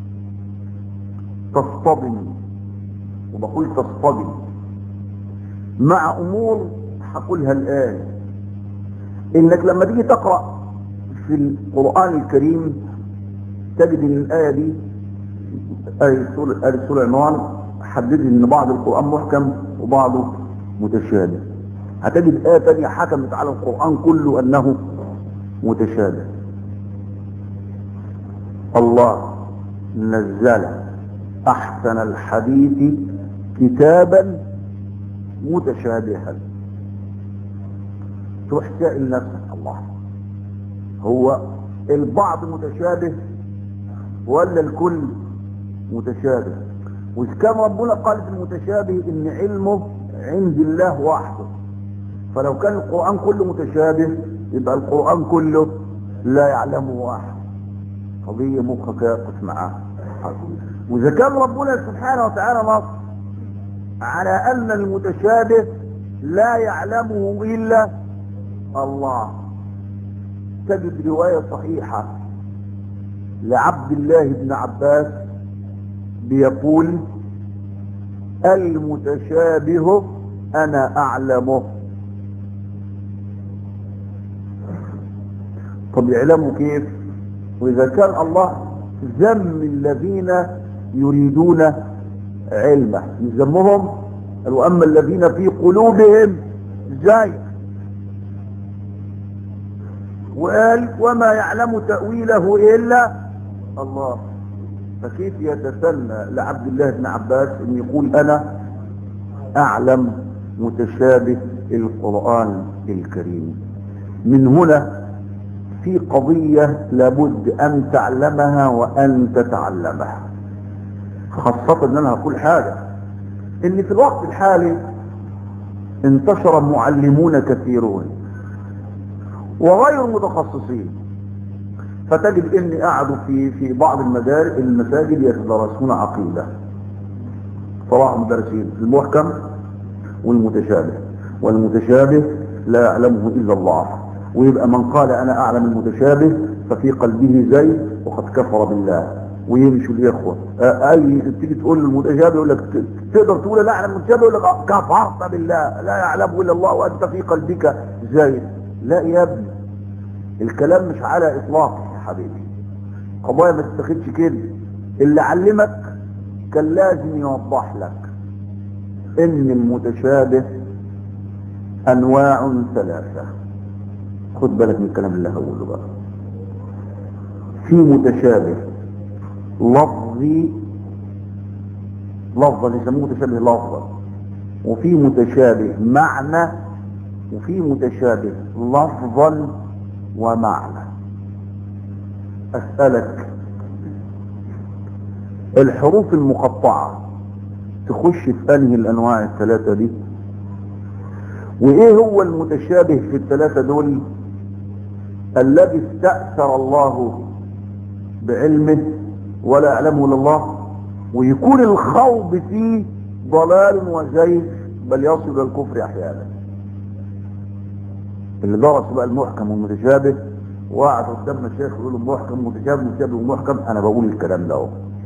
تصطدم وبقول تصطدم مع امور هقولها الان انك لما تيجي تقرأ في القرآن الكريم تجد ان الاية دي آية سورة, آية سورة عمران حددت ان بعض القرآن محكم وبعضه متشابه هتجد آية تانية حكمت على القرآن كله انه متشابه الله نزل احسن الحديث كتابا متشابها تروح سائل نفسك الله هو البعض متشابه ولا الكل متشابه واذا كان ربنا قال في المتشابه ان علمه عند الله وحده فلو كان القرآن كله متشابه يبقى القرآن كله لا يعلمه واحد قضية مخك يقف معاه واذا كان ربنا سبحانه وتعالى نص على ان المتشابه لا يعلمه الا الله تجد رواية صحيحة لعبد الله بن عباس بيقول المتشابه انا اعلمه طب يعلموا كيف واذا كان الله ذم الذين يريدون علمه ذمهم واما الذين في قلوبهم زيغ وقال وما يعلم تأويله إلا الله فكيف يتسنى لعبد الله بن عباس ان يقول انا اعلم متشابه القرآن الكريم من هنا في قضية لابد ان تعلمها وان تتعلمها خاصة ان انا هقول حاجة ان في الوقت الحالي انتشر معلمون كثيرون وغير متخصصين فتجد ان قعدوا في في بعض المدارس المساجد يتدرسون عقيدة صراحة مدرسين المحكم والمتشابه والمتشابه لا يعلمه الا الله ويبقى من قال انا اعلم المتشابه ففي قلبه زي وقد كفر بالله ويمشوا الاخوة اي تيجي تقول المتشابه يقول لك تقدر تقول لا اعلم المتشابه يقول لك كفرت بالله لا يعلمه الا الله وانت في قلبك زي لا يا ابني الكلام مش على اطلاقه يا حبيبي قضايا ما تتاخدش كده اللي علمك كان لازم يوضح لك ان المتشابه انواع ثلاثة خد بالك من الكلام اللي هقوله بقى في متشابه لفظي لفظا يسموه متشابه لفظا وفي متشابه معنى وفي متشابه لفظا ومعنى اسألك الحروف المقطعة تخش في انهي الانواع الثلاثة دي وايه هو المتشابه في الثلاثة دول الذي استأثر الله بعلمه ولا يعلمه الا الله ويكون الخوض فيه ضلال وزيف بل يصل الى الكفر احيانا اللي درس بقى المحكم والمتشابه وقعد قدام الشيخ يقول له محكم متشابه متشابه ومحكم انا بقول الكلام ده اهو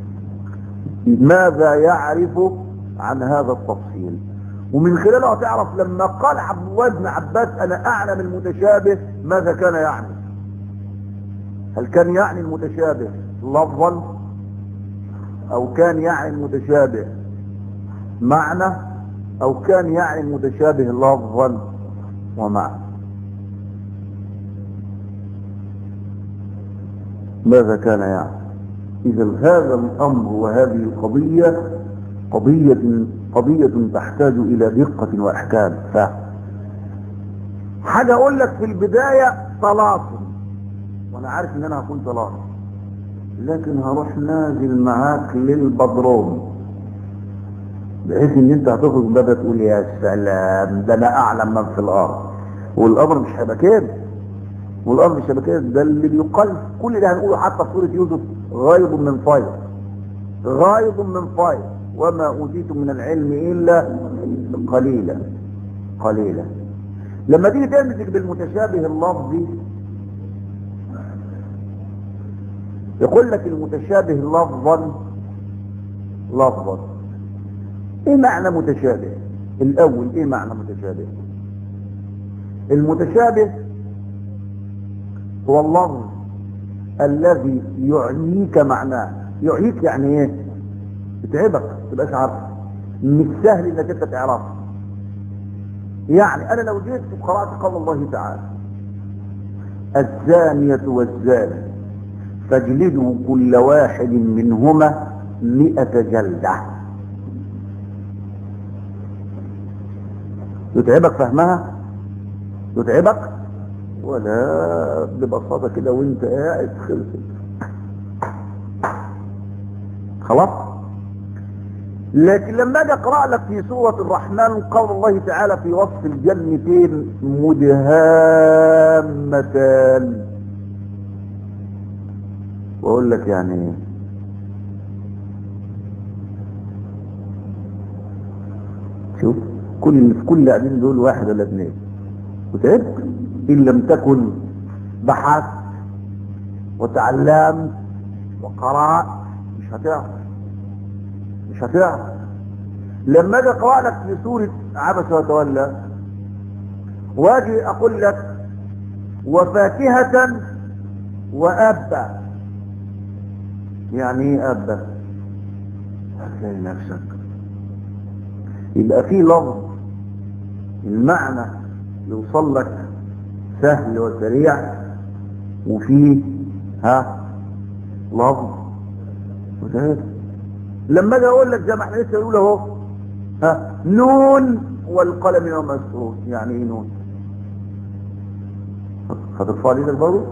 ماذا يعرف عن هذا التفصيل ومن خلاله هتعرف لما قال عبد الله بن عباس انا اعلم المتشابه ماذا كان يعني هل كان يعني المتشابه لفظا او كان يعني المتشابه معنى او كان يعني المتشابه لفظا ومعنى ماذا كان يعني اذا هذا الامر وهذه القضية قضية قضية تحتاج الى دقة واحكام ف حاجة اقول لك في البداية طلاقم وانا عارف ان انا هكون طلاقم لكن هروح نازل معاك للبدروم بحيث ان انت هتخرج بابا تقول يا سلام ده انا اعلم من في الارض والامر مش هيبقى كده والارض مش هيبقى كده ده اللي بيقال كل اللي هنقوله حتى في سوره يوسف غيض من فيض غيض من فيض وما اوتيتم من العلم الا قليلا قليلا لما تيجي تمسك بالمتشابه اللفظي يقول لك المتشابه لفظا لفظا ايه معنى متشابه الاول ايه معنى متشابه المتشابه هو اللفظ الذي يعنيك معناه يعنيك يعني ايه يتعبك تبقاش عارف مش سهل انك انت تعرفه يعني انا لو جيت وقرات قول الله تعالى الزانية والزاني فاجلدوا كل واحد منهما مئة جلدة يتعبك فهمها يتعبك ولا ببساطة كده وانت قاعد خلصت خلاص لكن لما اجي اقرا لك في سوره الرحمن قول الله تعالى في وصف الجنتين مدهامتان واقول لك يعني ايه شوف كل اللي في كل قاعدين دول واحد ولا اثنين وتعبت ان لم تكن بحثت وتعلمت وقرات مش هتعرف مش هتعرف لما اجي اقرا لك في سوره عبس وتولى واجي اقول لك وفاكهة وأبا يعني ايه أبا هتلاقي نفسك يبقى في لفظ المعنى يوصل لك سهل وسريع وفي ها لفظ وده لما اجي اقول لك زي ما احنا لسه بنقول اهو ها نون والقلم وما يسطرون يعني ايه نون هترفع لي ايدك برضه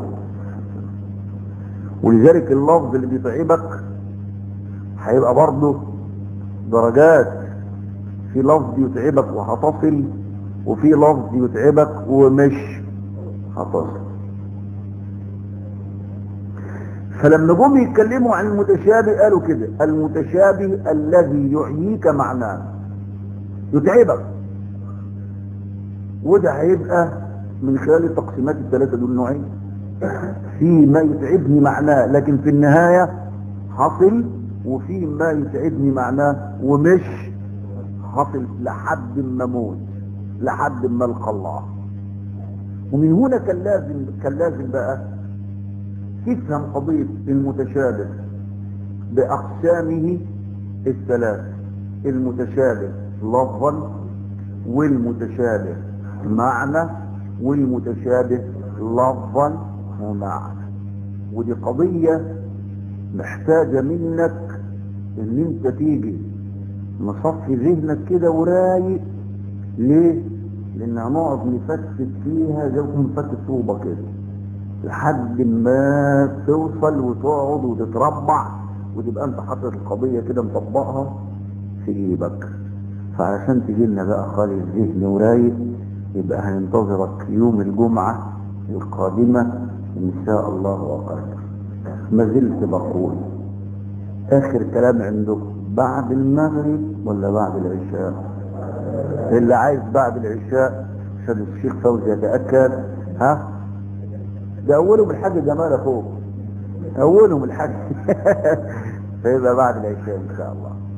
ولذلك اللفظ اللي بيتعبك هيبقى برضه درجات في لفظ يتعبك وهتصل وفي لفظ يتعبك ومش هتصل فلما جم يتكلموا عن المتشابه قالوا كده المتشابه الذي يعييك معناه يتعبك وده هيبقى من خلال التقسيمات الثلاثة دول نوعين في ما يتعبني معناه لكن في النهاية حصل وفي ما يتعبني معناه ومش حصل لحد ما موت لحد ما القى الله ومن هنا كان لازم كان لازم بقى تفهم قضية المتشابه بأقسامه الثلاث المتشابه لفظا والمتشابه معنى والمتشابه لفظا ومعنى ودي قضية محتاجة منك ان انت تيجي مصفي ذهنك كده ورايق ليه لان هنقعد نفتت فيها زي ما نفتت طوبة كده لحد ما توصل وتقعد وتتربع وتبقى انت حاطط القضية كده مطبقها في ايدك فعشان تجي لنا بقى خالي الذهن ورايق يبقى هننتظرك يوم الجمعة القادمة ان شاء الله وقدر ما زلت بقول اخر كلام عندكم بعد المغرب ولا بعد العشاء اللي عايز بعد العشاء عشان الشيخ فوزي يتأكد ها ده اولهم الحاج جمال اخوه اولهم الحاج فيبقى بعد العشاء ان شاء الله